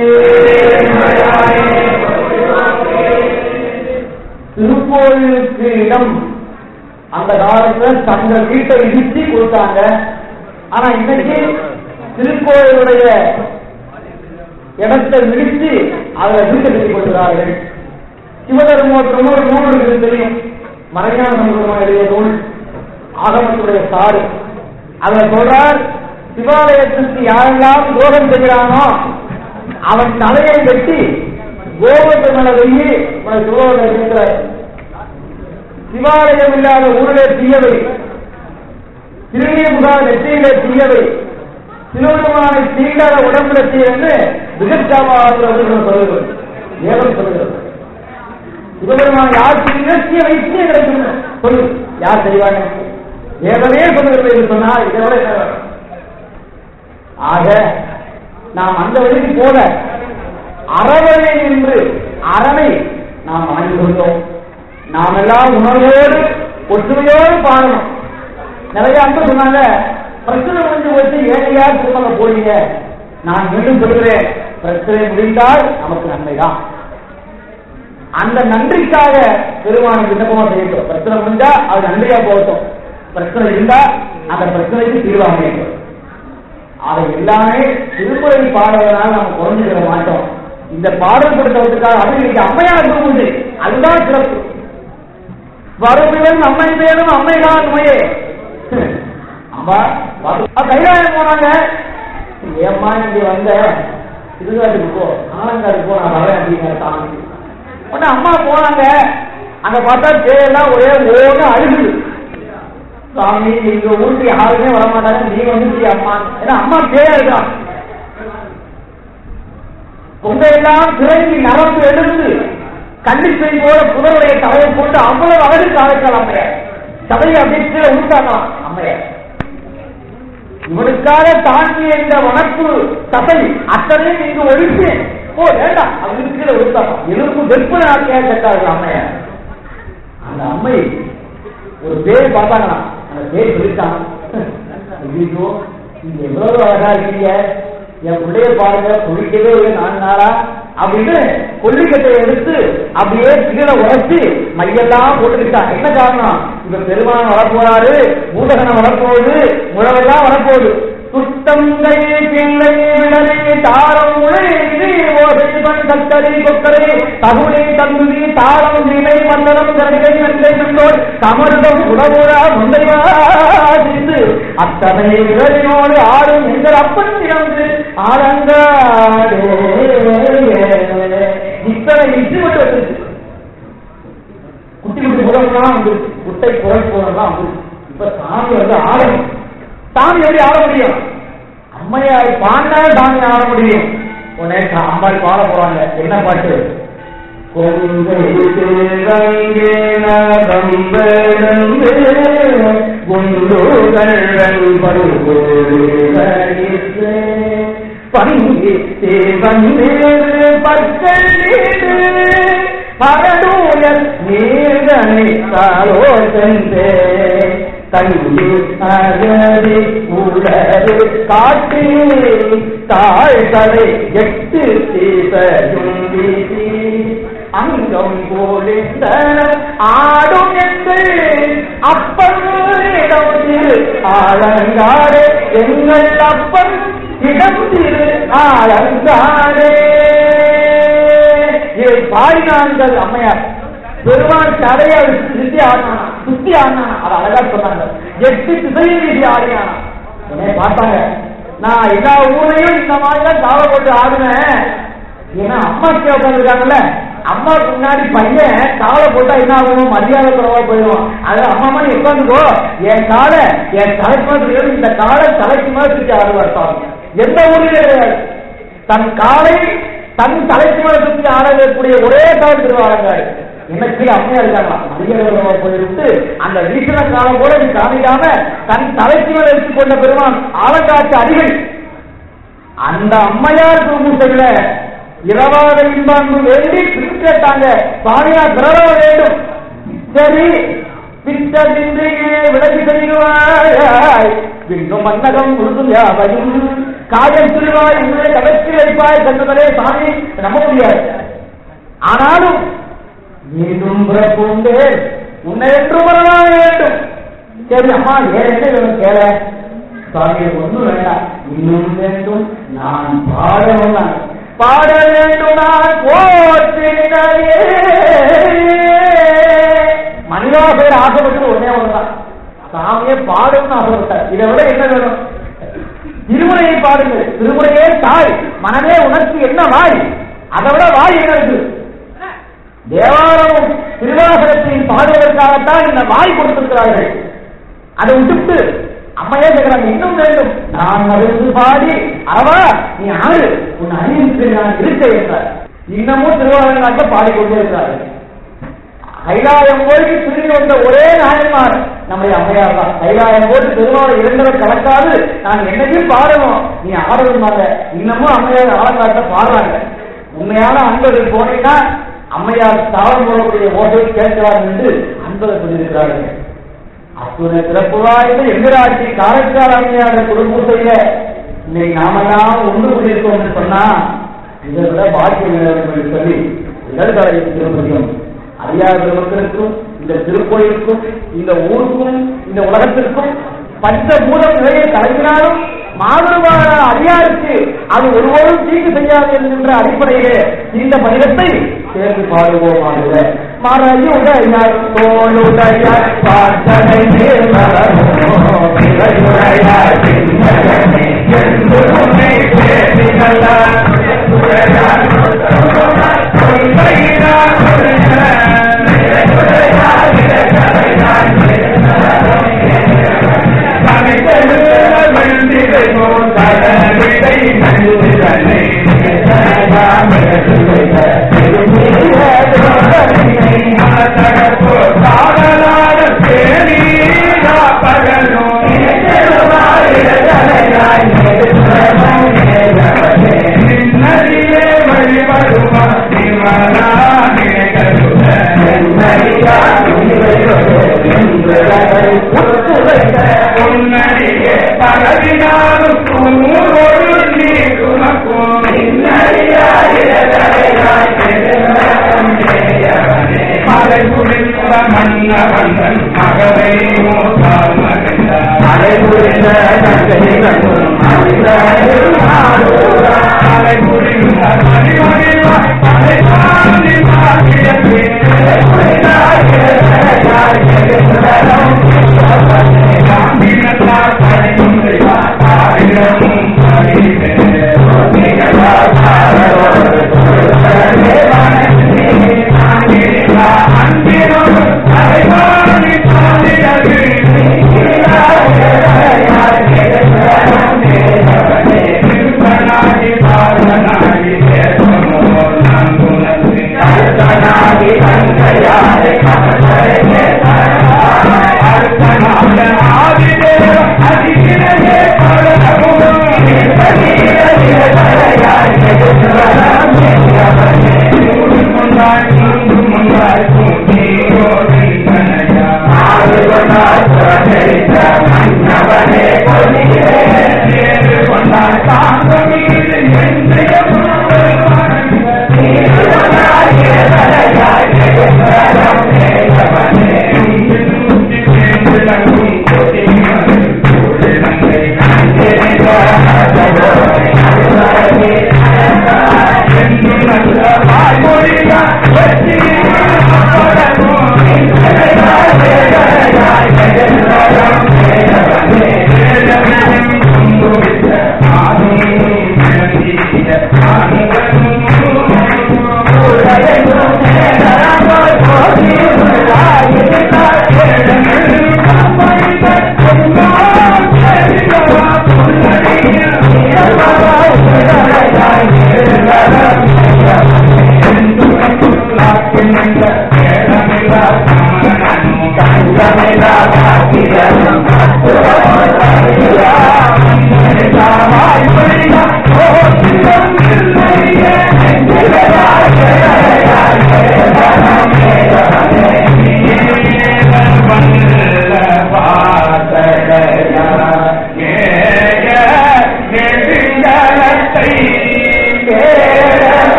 திருக்கோயிலுக்கு இடம் அந்த காலத்துல தங்கள் வீட்டை இடிச்சு கொடுத்தாங்க ஆனா இன்னைக்கு திருக்கோயிலுடைய இடத்தை இடிச்சு அதுல வீட்டை கட்டி கொடுக்கிறார்கள் சிவதர்மோத்தமும் ஒரு நூல் இருக்குது தெரியும் மறைஞான சம்பந்தமா எழுதிய நூல் ஆகமத்துடைய சாறு அதுல சொல்றார் சிவாலயத்துக்கு யாரெல்லாம் துரோகம் செய்கிறானோ அவன் தலையை வெட்டி கோபத்தை மேல வெயி உனக்கு சிவலோகம் இருக்கிற சிவாலயம் இல்லாத ஊரிலே தீயவை திருநீர்முகாத நெற்றியிலே தீயவை சிவபெருமானை தீண்டாத உடம்புல தீயன்னு விகச்சாமா சொல்லுகிறது ஏவன் சொல்லுகிறது சிவபெருமான் யார் நிகழ்ச்சியை வைத்து கிடைக்கும் சொல்லு யார் செய்வாங்க வேதமே சொல்லுகிறது என்று சொன்னால் இதை விட என்ன வேணும்? ஆக நாம் அந்த வழிக்கு போல அறவழி என்று அறவை நாம் வணங்கி கொண்டோம் நாம் எல்லாம் உணர்வோடு ஒற்றுமையோடு பாடணும் நிறைய அன்பு சொன்னாங்க பிரச்சனை முடிஞ்சு போச்சு ஏழையா திருமண போறீங்க நான் மீண்டும் சொல்கிறேன் பிரச்சனை முடிந்தால் நமக்கு நன்மைதான் அந்த நன்றிக்காக பெருமான் விண்ணப்பமா செய்யட்டும் பிரச்சனை முடிஞ்சா அது நன்றியா போகட்டும் பிரச்சனை இருந்தா அந்த பிரச்சனைக்கு தீர்வாக அமையட்டும் அதை எல்லாமே திருமுறை பாடுவதனால நம்ம குறைஞ்சுக்கிற மாட்டோம் இந்த பாடல் கொடுத்தவற்றுக்காக அது இன்னைக்கு அம்மையார் உண்டு அதுதான் சிறப்பு வருவிலும் அம்மை மேலும் அம்மைதான் உண்மையே அம்மா கைலாயம் போனாங்க ஏம்மா இங்க வந்த திருகாட்டுக்கு போ ஆலங்காருக்கு போ நான் வரேன் அப்படிங்கிற சாமி உடனே அம்மா போனாங்க அங்க பார்த்தா தேயெல்லாம் ஒரே ஓட அழுகுது சாமி எங்க ஊருக்கு யாருமே வர மாட்டாங்க நீ வந்து அம்மா ஏன்னா அம்மா பேயா இருக்கான் பொங்கையெல்லாம் திரைஞ்சி நரம்பு எழுந்து கண்டிப்பை போல புதருடைய தலையை போட்டு அவ்வளவு அழகு காலைக்கால் அம்மையார் சபையை அப்படியே கீழே உண்டாங்களாம் அம்மையார் இவனுக்காக தாங்கிய இந்த வனப்பு தசை அத்தனையும் இங்கு ஒழிச்சு ஓ வேண்டாம் அவனுக்கு கீழே உடுத்தாங்க எலும்பு வெப்ப நாட்டியா கேட்டார்கள் அம்மையார் அந்த அம்மை ஒரு பேர் பார்த்தாங்களாம் அந்த பேர் சொல்லிட்டான் ஐயோ நீங்க எவ்வளவு அழகா இருக்கீங்க என் பிள்ளைய பாருங்க குளிக்கவே ஒரு நாலு நாளா அப்படின்னு கொல்லிக்கட்டை எடுத்து அப்படியே கீழே உரைச்சு மையெல்லாம் போட்டுக்கிட்டான் என்ன காரணம் இப்ப பெருமான் வரப்போறாரு பூதகனம் வரப்போகுது முழவெல்லாம் வரப்போகுது சுத்தங்கை பிள்ளை விடலை தாரம் உழைந்து ஓசை பண் கத்தரி கொத்தரை தகுதி தங்குதி தாளம் நிலை மண்டலம் கருகை நன்றை நன்றோர் சமர்தம் உடவுரா முந்தைவாதித்து அத்தனை விரலினோடு ஆடும் எங்கள் அப்பன் இறந்து ஆரங்காடே இத்தனை இட்டு மட்டும் வந்துருச்சு குட்டி குட்டி புறம்லாம் வந்துருச்சு குட்டை குரல் புறம்லாம் வந்துருச்சு இப்ப சாமி வந்து ஆடணும் சாமி எப்படி ஆட முடியும் அம்மையார் பாண்டா சாமி ஆட முடியும் உடனே சா- அம்பாள் பாட போறாங்க என்ன பாட்டு கொங்கை திருவங்கேன கம்பெழுந்து குண்டுகள்கள் படுகோடு பங்கி தேவந்தேறு பற்கள் பரடூயல் நீர்கனை தாரோ சென்றே தங்கி அகதி உலரு காட்டி தாழ்கடை எட்டு தீசையும் வீசி அங்கம் போலிந்தன ஆடும் என்று அப்பனிடம் திரு ஆலங்காடு எங்கள் அப்பன் இடம் திரு ஆலங்காடே இதை பாடினார்கள் அம்மையார் பெருமான் தடையை சுத்தி ஆடினானா சுத்தி ஆடினானா அது அழகா சொன்னாங்க எட்டு திசையில் வீசி ஆடினானா உடனே பார்த்தாங்க நான் எல்லா ஊரையும் இந்த மாதிரி தான் காவ போட்டு ஆடுவேன் ஏன்னா அம்மா கீழே உட்காந்துருக்காங்கல்ல அம்மாவுக்கு முன்னாடி பையன் காலை போட்டா என்ன ஆகும் மரியாதை குறைவா போயிடும் அது அம்மா மாதிரி உட்காந்துக்கோ என் காலை என் தலைக்கு மாதிரி இந்த காலை தலைக்கு மாதிரி சுத்தி ஆடுவார் சாமி எந்த ஊரிலும் கிடையாது தன் காலை தன் தலைக்கு மேல சுத்தி ஆடக்கூடிய ஒரே காலம் திருவாரங்காடு எனக்கு அம்மையா இருக்காங்களா மரியாதை போயிட்டு அந்த வீசுற காலம் கூட நீ காமிக்காம தன் தலைக்கு மேல எடுத்துக் கொண்ட பெருமான் ஆலங்காட்டு அடிகள் அந்த அம்மையார் குருமுசையில இரவாத இன்பான்பு வேண்டி பிரித்து கேட்டாங்க சாமியா பிறர வேண்டும் சரி பித்ததின்றியே விலகி செய்வாய் விண்ணும் மன்னகம் உருதும் யாவையும் காயம் திருவாய் உங்களை கவர்ச்சி வைப்பாய் சென்றதே சாமி நம்ப முடியாது ஆனாலும் மீண்டும் பிறப்புண்டே உன்னை என்று வரலாம் வேண்டும் சரி அம்மா வேற என்ன வேணும் கேள சுவாமி ஒன்றும் வேண்டாம் இன்னும் வேண்டும் நான் பாடணும் நான் பாட வேண்டும் நான் போற்றினாயே மனிதா பேர் ஆசைப்பட்டது ஒன்னே ஒண்ணுதான் சாமியே பாடணும்னு ஆசைப்பட்டார் இதை விட என்ன வேணும் திருமுறையை பாடுங்கள் திருமுறையே தாய் மனமே உனக்கு என்ன வாய் அதை விட வாய் என்ன இருக்கு தேவாரமும் திருவாசகத்தையும் பாடுவதற்காகத்தான் இந்த வாய் கொடுத்திருக்கிறார்கள் அதை விட்டுட்டு அம்மையே கேட்கிறாங்க இன்னும் வேண்டும் நான் மருந்து பாடி அவா நீ ஆறு உன் அறிவித்து நான் இருக்க என்றார் இன்னமும் திருவாரூர் பாடிக்கொண்டே இருக்கிறார்கள் கைலாயம் போய் திரும்பி வந்த ஒரே நாயன்மார் நம்முடைய அம்மையார் தான் கைலாயம் போட்டு திருமாவளை இருந்தவர் கலக்காது நான் என்னையும் பாடணும் நீ ஆடணுமாங்க இன்னமும் அம்மையார் ஆலங்காட்ட பாடுறாங்க உண்மையான அன்பர்கள் போனீங்கன்னா அம்மையார் தாவரம் போடக்கூடிய ஓசை கேட்கிறார் என்று அன்பர்கள் சொல்லியிருக்கிறார்கள் அத்துணை சிறப்பு வாய்ந்த எங்கராட்சி காரைக்கால் அம்மையார் குடும்பத்தையில இன்னைக்கு நாமெல்லாம் ஒன்று கூடியிருக்கோம் என்று சொன்னா இதை விட பாக்கியம் வேண்டும் என்று சொல்லி இடர்கலை திருப்பதியும் அரியார் பெருமக்களுக்கும் இந்த திருக்கோயிலுக்கும் இந்த ஊருக்கும் இந்த உலகத்திற்கும் பஞ்ச மூலம் நிலையை கலங்கினாலும் மாதவமான அடியாருக்கு அது ஒருவரும் தீங்கு செய்யாது என்கின்ற அடிப்படையிலே இந்த பதிகத்தை சேர்த்து பாடுவோமாக மறையுடையார் தோளுடையார் பார்த்தனை நேர்மலரோ சிந்தனை என்புமை பேசினல்லார்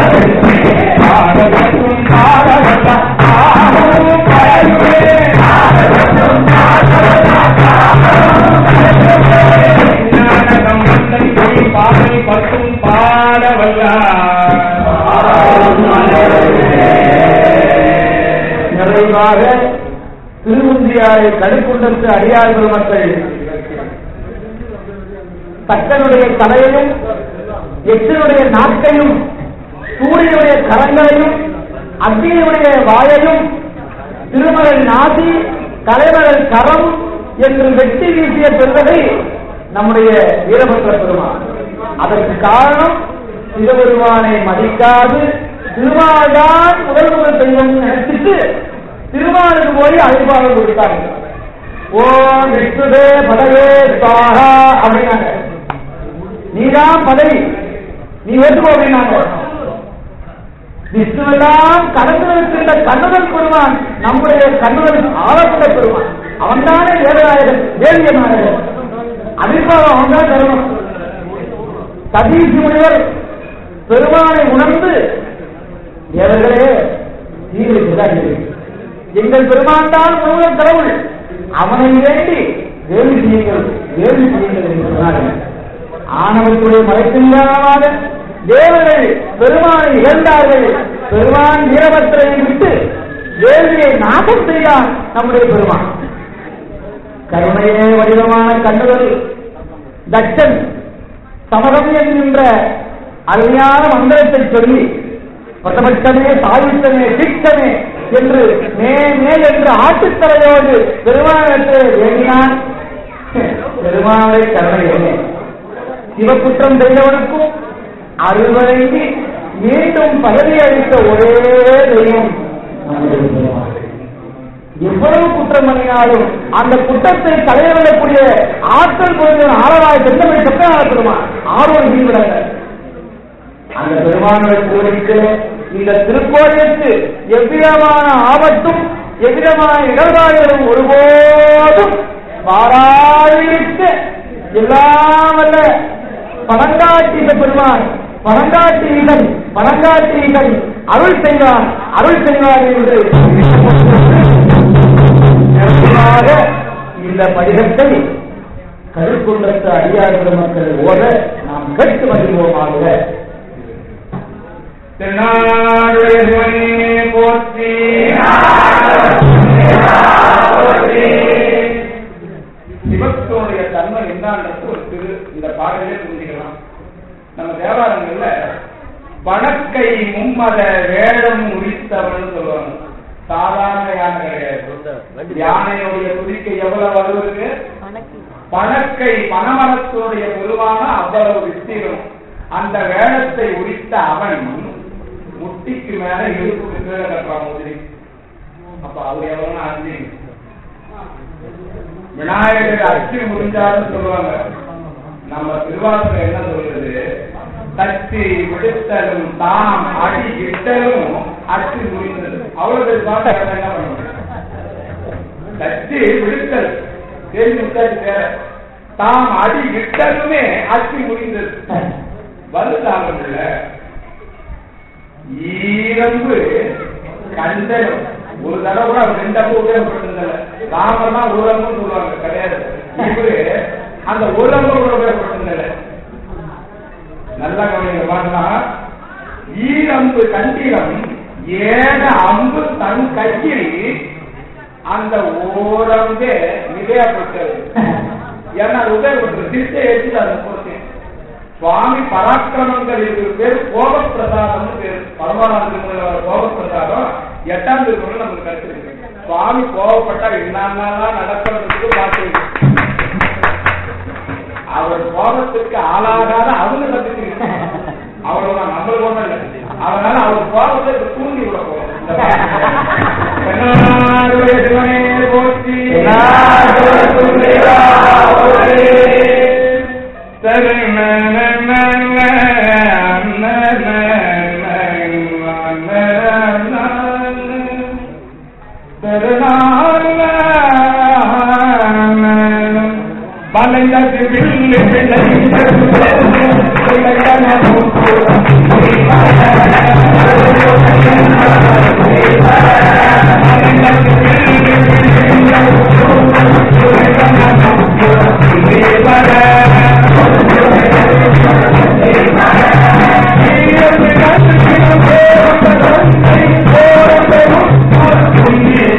பாடவல்ல நிறைவாக திருவுந்தியாரை கடுக்குண்டத்து அடியார்கள் மக்கள் தக்கனுடைய தலையையும் எச்சினுடைய நாட்டையும் சூரியனுடைய கரங்களையும் அக்னியுடைய வாயையும் திருமகள் நாசி தலைமகள் கரம் என்று வெட்டி வீசிய பெருந்தகை நம்முடைய வீரபத்ர பெருமான் அதற்கு காரணம் சிவபெருமானை மதிக்காது திருமால்தான் முதல் முதல் தெய்வம் நினைச்சிட்டு திருமாலுக்கு போய் அழைப்பாளர் கொடுத்தாங்க ஓம் விஷ்ணுதே பதவே சுவாகா அப்படின்னாங்க நீதான் பதவி நீ ஏற்றுக்கோ அப்படின்னாங்க விஷ்ணுவெல்லாம் கடந்து இருக்கின்ற கண்ணுதல் பெருமான் நம்முடைய கண்ணுதல் ஆளப்பட பெருமான் அவன் தானே வேதநாயகன் வேதிய நாயகன் அபிர்வாதம் அவன் தான் தரணும் சதீஷ் முனிவர் பெருமானை உணர்ந்து தேவர்களே நீங்கள் எங்கள் பெருமான் தான் முழுவதும் கடவுள் அவனை வேண்டி வேள்வி செய்யுங்கள் வேள்வி செய்யுங்கள் என்று சொன்னார்கள் ஆணவத்துடைய மறைக்கின்றாக தேவர்கள் பெருமானை இழந்தார்கள் பெருமான் வீரபத்திரை விட்டு வேள்வியை நாசம் செய்தார் நம்முடைய பெருமான் கருணையே வடிவமான கண்ணுதல் தட்சன் சமகம் என்கின்ற அருமையான மந்திரத்தை சொல்லி பட்டபட்டமே சாயுத்தமே தீட்சமே என்று மே மே என்று ஆட்டுத்தலையோடு பெருமானத்தை வேண்டினான் பெருமானை கருணையே சிவகுற்றம் செய்தவனுக்கும் அறுவடைந்து மீண்டும் பதவி அளித்த ஒரே தெய்வம் நம்முடைய பெருமான். எவ்வளவு குற்றம் பண்ணினாலும் அந்த குற்றத்தை தலையிடக்கூடிய ஆற்றல் பொருள் ஆளவாய் செந்தமிழ் சக்கரான பெருமான் ஆர்வம் நீவிடங்க அந்த பெருமானுடைய கோரிக்கை இந்த திருக்கோயிலுக்கு எவ்விதமான ஆபத்தும் எவ்விதமான இடர்பாடுகளும் ஒருபோதும் பாராளிக்க எல்லாம் வல்ல பணங்காட்டிய பெருமான் பணங்காட்டியன் பணங்காட்டியன் அருள் செய்வான் அருள் செய்வான் என்று நிறைவாக இந்த படிகத்தை கருக்குண்டத்து அடியார்கள் மக்கள் ஓத நாம் கேட்டு மகிழ்வோமாக தென்னாடுடைய சிவனே போற்றி சிவத்தோடைய தன்மை என்னன்றது ஒரு திரு இந்த பாடலே புரிஞ்சுக்கலாம் நம்ம தேவாலயங்கள்ல வணக்கை மும்மத வேடம் உரித்தவன் சொல்லுவாங்க சாதாரண யானை கிடையாது யானையுடைய துதிக்கை எவ்வளவு வலு இருக்கு பணக்கை பணமரத்துடைய பெருமான அவ்வளவு விஸ்தீரம் அந்த வேடத்தை உரித்த அவன் முட்டிக்கு மேல இடுப்புக்கு கீழே கட்டுறான் முதிரி அப்ப அவர் எவ்வளவு அஞ்சு விநாயகர் அச்சு முடிஞ்சாருன்னு சொல்லுவாங்க நம்ம திருவாசகம் என்ன சொல்றது தட்டி விடுத்தலும் தாம் அடி இட்டலும் அச்சு முடிந்தது அவ்வளவு பாட்டு என்ன பண்ணுவாங்க தட்டி விடுத்தல் கேள்வி விட்டாச்சு வேற தாம் அடி இட்டலுமே அச்சு முடிந்தது வலுதாகல ஈரம்பு கண்டனம் ஒரு தடவை கூட அவர் ரெண்டு அப்போ உபயோகப்பட்டிருந்தல ராமர் தான் ஒரு அம்பு சொல்லுவாங்க கிடையாது இவரு அந்த ஒரு அம்பு கூட உபயோகப்பட்டிருந்தல நல்லா கவனிங்க பாக்கலாம் ஈரம்பு கண்டிடம் ஏன அம்பு தன் கையில் அந்த ஓரம்பே மிகையப்பட்டது ஏன்னா அது உபயோகப்பட்டது திருச்சை ஏற்றி அதை கொடுத்தேன் சுவாமி பராக்கிரமங்கள் இது பேர் கோபப்பிரசாதம்னு பேர் பரமானந்த கோபப்பிரசாதம் எட்டாம் திருக்குறள் நமக்கு கிடைச்சிருக்கு சுவாமி கோபப்பட்டா என்னென்னலாம் நடக்கிறதுக்கு பார்த்து அவர் கோபத்துக்கு ஆளாகாத அவங்க சந்திச்சிருக்க அவ்வளவுதான் நம்மளுக்கு ஒண்ணும் இல்லை அதனால அவர் கோபத்தை இப்ப தூண்டி விட போறோம் இந்த தென்னாடுடைய சிவனே போற்றி வளைந்தது வில்லு விளைந்த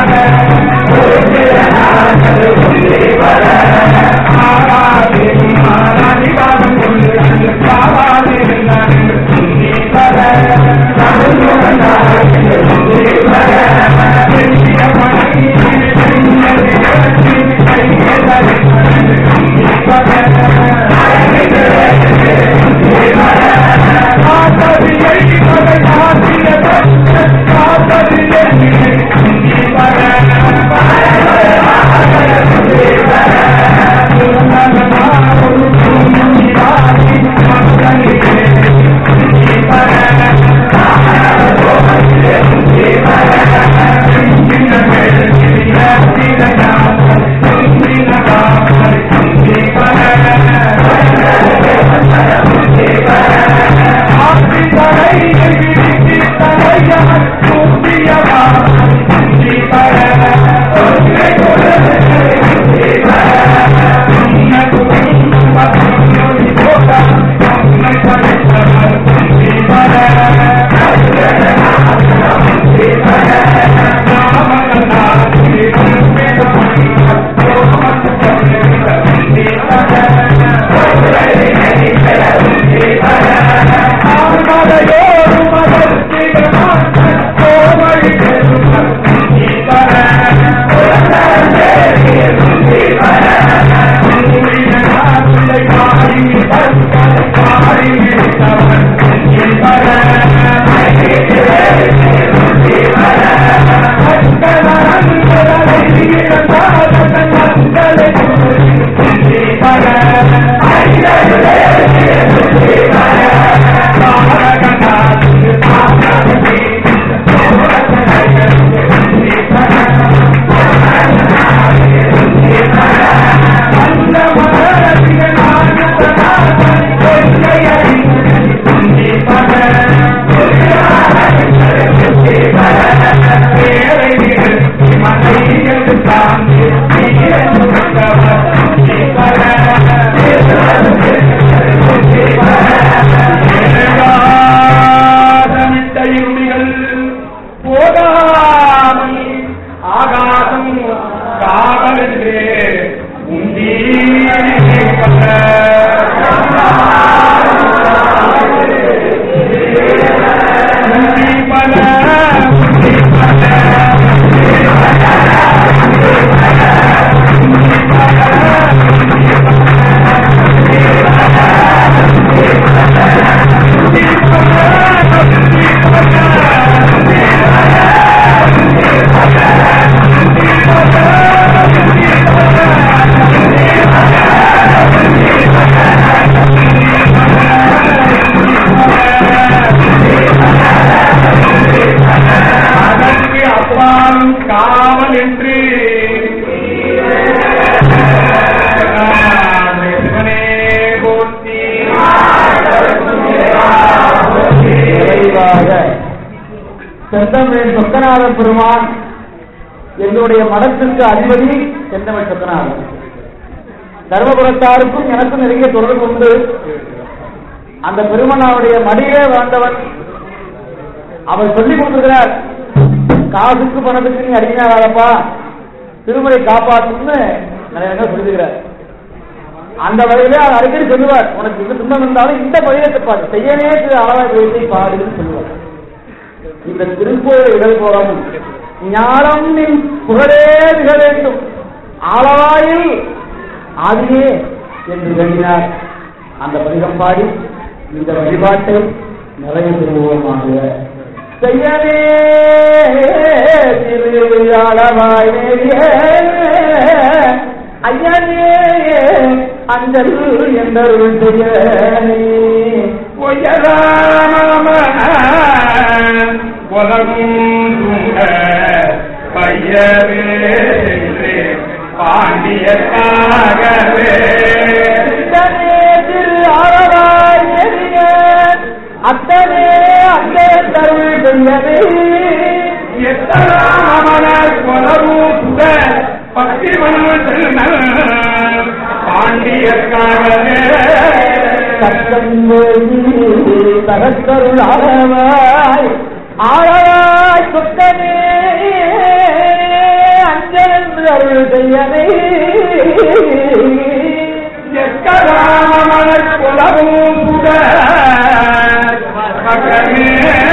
போகாமல் ஆகாசம் காவலுக்கு உண்டி உண்டி பல உண்டி அதற்கு அப்பாலும் காவல் என்று சிவனே போற்றி நிறைவாக செந்தமிழ் சொக்கநாத பெருமான் என்னுடைய மடத்திற்கு அதிபதி செந்தமிழ் சொக்கநாதன் தர்மபுரத்தாருக்கும் எனக்கும் நெருங்கிய தொடர்பு உண்டு அந்த பெருமனாவுடைய மடியிலே வாழ்ந்தவன் அவர் சொல்லிக் கொடுத்திருக்கிறார் காசுக்கு பணத்துக்கு நீ அடிமையாகாதப்பா திருமுறை காப்பாற்றுன்னு நிறைய இடங்கள் சொல்லியிருக்கிறார் அந்த வகையிலே அவர் அடிக்கடி சொல்லுவார் உனக்கு இது துன்பம் இருந்தாலும் இந்த வழியை தப்பாது செய்யவே திரு அளவாய் வைத்தை பாடுன்னு சொல்லுவார் இந்த திருக்கோயில் இடல் போலவும் ஞானம் நின் புகழே மிக வேண்டும் ஆளவாயில் ஆதியே என்று வேண்டினார் அந்த பதிகம் பாடி இந்த வழிபாட்டை நிறைவு பெறுவோமாக செய்யவே திரு அளவாய் ஐயனே அஞ்சல் என்றருள் செய்யனே பாண்டியக்காகவே அத்தனே திரு ஆளவாய் நெறிய, அத்தனே அங்கே தருள் செய்யவே எத்தனாமலர் கொலவும் புக பக்தி மனு பாண்டியக்காகவே சத்தம் தகத்தருள் ஆளவாய் ஆளவாய் சொத்தனே அருள் செய்யவே எக்கராமலர் குலவும் புக மகமே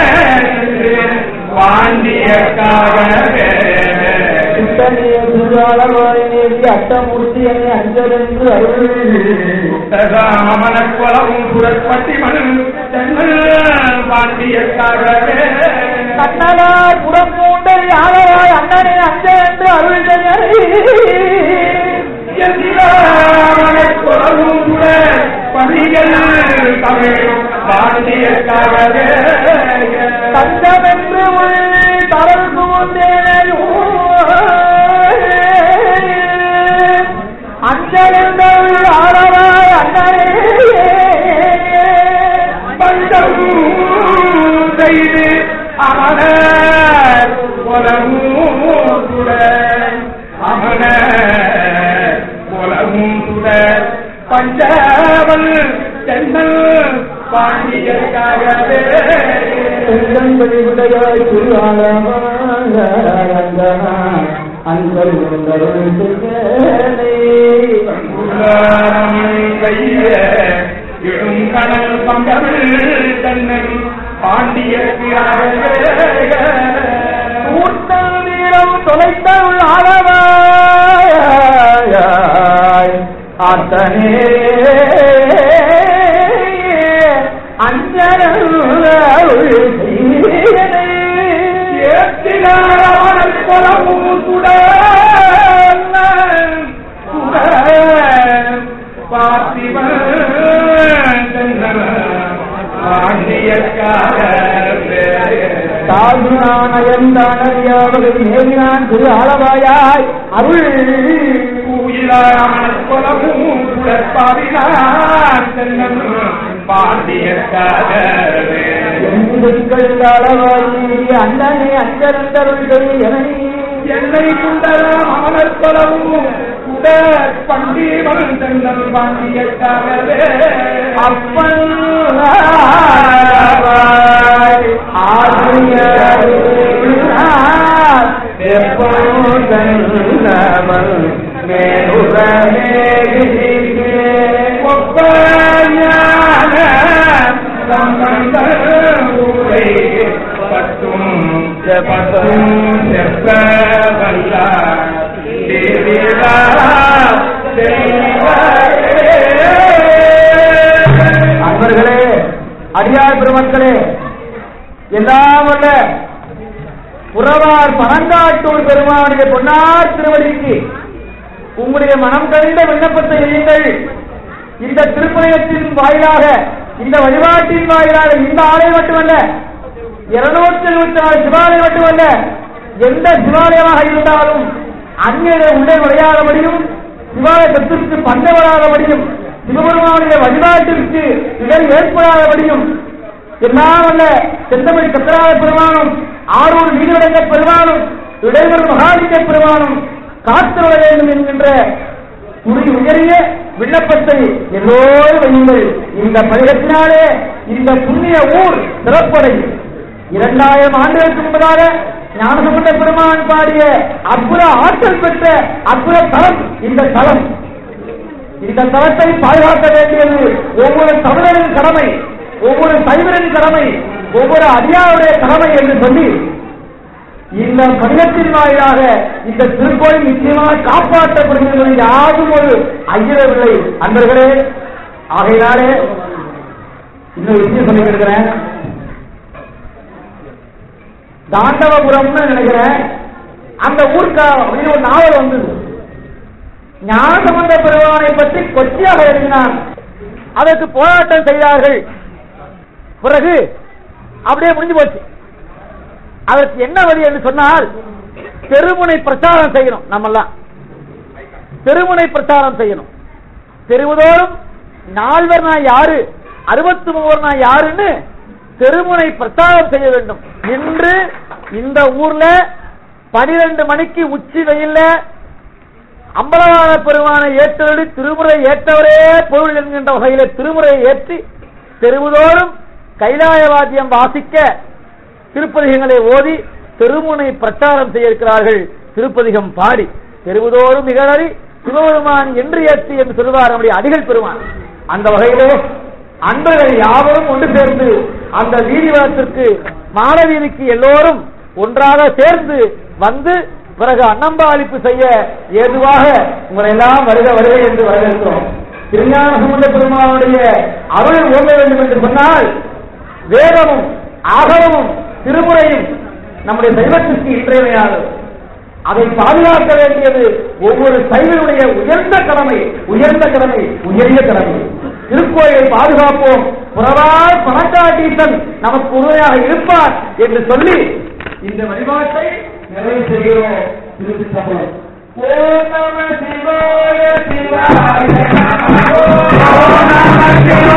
வாண்டியக்காகவே சுத்தனிய சுஜாலமாய் நேசி அட்டமூர்த்தியனை அஞ்சலென்று அருள் ராமலர் குலவும் புரட்பட்டி மண் தென்னல் வாண்டியக்காகவே கண்ணனார் புறம் பூண்டை ஆளவாய் அண்ணனை அஞ்சலென்று அருள் செய்யவே எதிராமலர் குலவும் புர பணிகள் தமிழ் வாண்டியக்காகவே தஞ்சமென்று உள் தரல் சுமந்தேனையும் அஞ்சலெங்கள் ஆளவாய் அண்ணனே பந்தம் செய்து அமனர் உலகும் சுடர் அமனர் உலகும் சுடர் பஞ்சவல் தென்னல் பாண்டியர்காகவே செங்கன்படி விடையாய் திருவாளமான அன்பர் அருள் செய்யலே கைய இடும் கடல் பந்தமிழ் தென்னல் பாண்டியர்காகவே கூட்டல் வீரம் தொலைத்தருள் ஆளவாய் ஆத்தனே அஞ்சல் அருள் செய்யலே ஏத்தினாரவன் குலமும் சுடர் சுடர் பார்த்திவன் தாழ்நானயந்தானறியாவது நேரினான் திரு ஆளவாயாய் அருள் குலமும் சுடர் பாடினான் தென்னன் பாண்டியக்காகவே எங்கள் அளவாய் அண்ணனை அஞ்சரந்தருள் செய்யனை என்னை சுந்தரம் அமனர் குலமும் சுடர் பண்டிவன் தென்னன் பாண்டியக்காகவே அப்பன் ஆசிரியர் எப்போதல் மேலுடனே ஒப்பஞான சம்பந்தூரை பத்தும் பத்தும் செப்ப வல்ல தேவிரா அன்பர்களே அடியார் பெருமக்களே எல்லாம் வல்ல புறவார் பனங்காட்டூர் பெருமானுடைய பொன்னார் திருவடிக்கு உங்களுடைய மனம் கழிந்த விண்ணப்பத்தை எழுங்கள் இந்த திருப்பயத்தின் வாயிலாக இந்த வழிபாட்டின் வாயிலாக இந்த ஆலயம் மட்டுமல்ல இருநூற்றி எழுபத்தி நாலு சிவாலயம் மட்டுமல்ல எந்த சிவாலயமாக இருந்தாலும் அங்கே உள்ளே நுழையாதபடியும் சிவாலயத்திற்கு பந்த வராதபடியும் சிவபெருமானுடைய வழிபாட்டிற்கு இடர் ஏற்படாதபடியும் எல்லாம் அல்ல செந்தமணி சக்கராய பெருமானும் ஆரூர் நீதிவடங்க பெருமானும் இடைவர் மகாலிங்க பெருமானும் காத்துவர வேண்டும் என்கின்ற உரி உயரிய விண்ணப்பத்தை எல்லோரும் வையுங்கள் இந்த பதிகத்தினாலே இந்த புண்ணிய ஊர் சிறப்படையும் இரண்டாயிரம் ஆண்டுகளுக்கு முன்பதாக ஞானசம்பந்த பெருமான் பாடிய அற்புத ஆற்றல் பெற்ற அற்புத தலம் இந்த தலம் இந்த தலத்தை பாதுகாக்க வேண்டியது ஒவ்வொரு தமிழரின் கடமை ஒவ்வொரு சைவரின் கடமை ஒவ்வொரு அடியாருடைய கடமை என்று சொல்லி இந்த கடிதத்தின் வாயிலாக இந்த திருக்கோயில் நிச்சயமாக காப்பாற்றப்படும் என்பதில் யாரும் ஒரு ஐயரவில்லை அன்பர்களே ஆகையினாலே இன்னொரு விஷயம் சொல்லியிருக்கிறேன் தாண்டவபுரம்னு நினைக்கிறேன் அந்த ஊருக்கு அப்படின்னு ஒரு நாவல் வந்தது ஞானசம்பந்த பெருமானை பற்றி கொச்சியாக எழுதினான் அதற்கு போராட்டம் செய்தார்கள் பிறகு அப்படியே முடிஞ்சு போச்சு அதற்கு என்ன வழி என்று சொன்னால் தெருமுனை பிரச்சாரம் செய்யணும் நம்மெல்லாம் தெருமுனை பிரச்சாரம் செய்யணும் தெருவுதோறும் நால்வர் நான் யாரு அறுபத்தி மூவர் நான் யாருன்னு தெருமுனை பிரச்சாரம் செய்ய வேண்டும் இன்று இந்த ஊர்ல பனிரெண்டு மணிக்கு உச்சி வெயில்ல அம்பலவான பெருமானை ஏற்றவழி திருமுறை ஏற்றவரே பொருள் என்கின்ற வகையில திருமுறையை ஏற்றி தெருவுதோறும் கைலாய வாத்தியம் வாசிக்க திருப்பதிகங்களை ஓதி திருமுனை பிரச்சாரம் செய்ய இருக்கிறார்கள் திருப்பதிகம் பாடி தெருவுதோறும் நிகழறி சிவபெருமான் என்று ஏற்றி என்று சொல்வார் நம்முடைய அடிகள் பெருமான் அந்த வகையிலே அன்பர்கள் யாவரும் ஒன்று சேர்ந்து அந்த வீதி வளத்திற்கு மாட வீதிக்கு எல்லோரும் ஒன்றாக சேர்ந்து வந்து பிறகு அன்னம்பாளிப்பு செய்ய ஏதுவாக உங்களை எல்லாம் வருக வருக என்று வரவேற்கிறோம் திருஞான சம்பந்த பெருமானுடைய அருள் ஓங்க வேண்டும் என்று சொன்னால் வேதமும் ஆகவமும் திருமுறையும் நம்முடைய தெய்வத்திற்கு இன்றியமையானது அதை பாதுகாக்க வேண்டியது ஒவ்வொரு சைவனுடைய உயர்ந்த கடமை உயர்ந்த கடமை உயரிய கடமை திருக்கோயிலை பாதுகாப்போம் புறவாய் பணக்காட்டீசன் நமக்கு உறுதியாக இருப்பார் என்று சொல்லி இந்த வழிபாட்டை நிறைவு செய்கிறோம் திருச்சி சபை ஓம் நம சிவாய சிவாய நம ஓம் நம சிவாய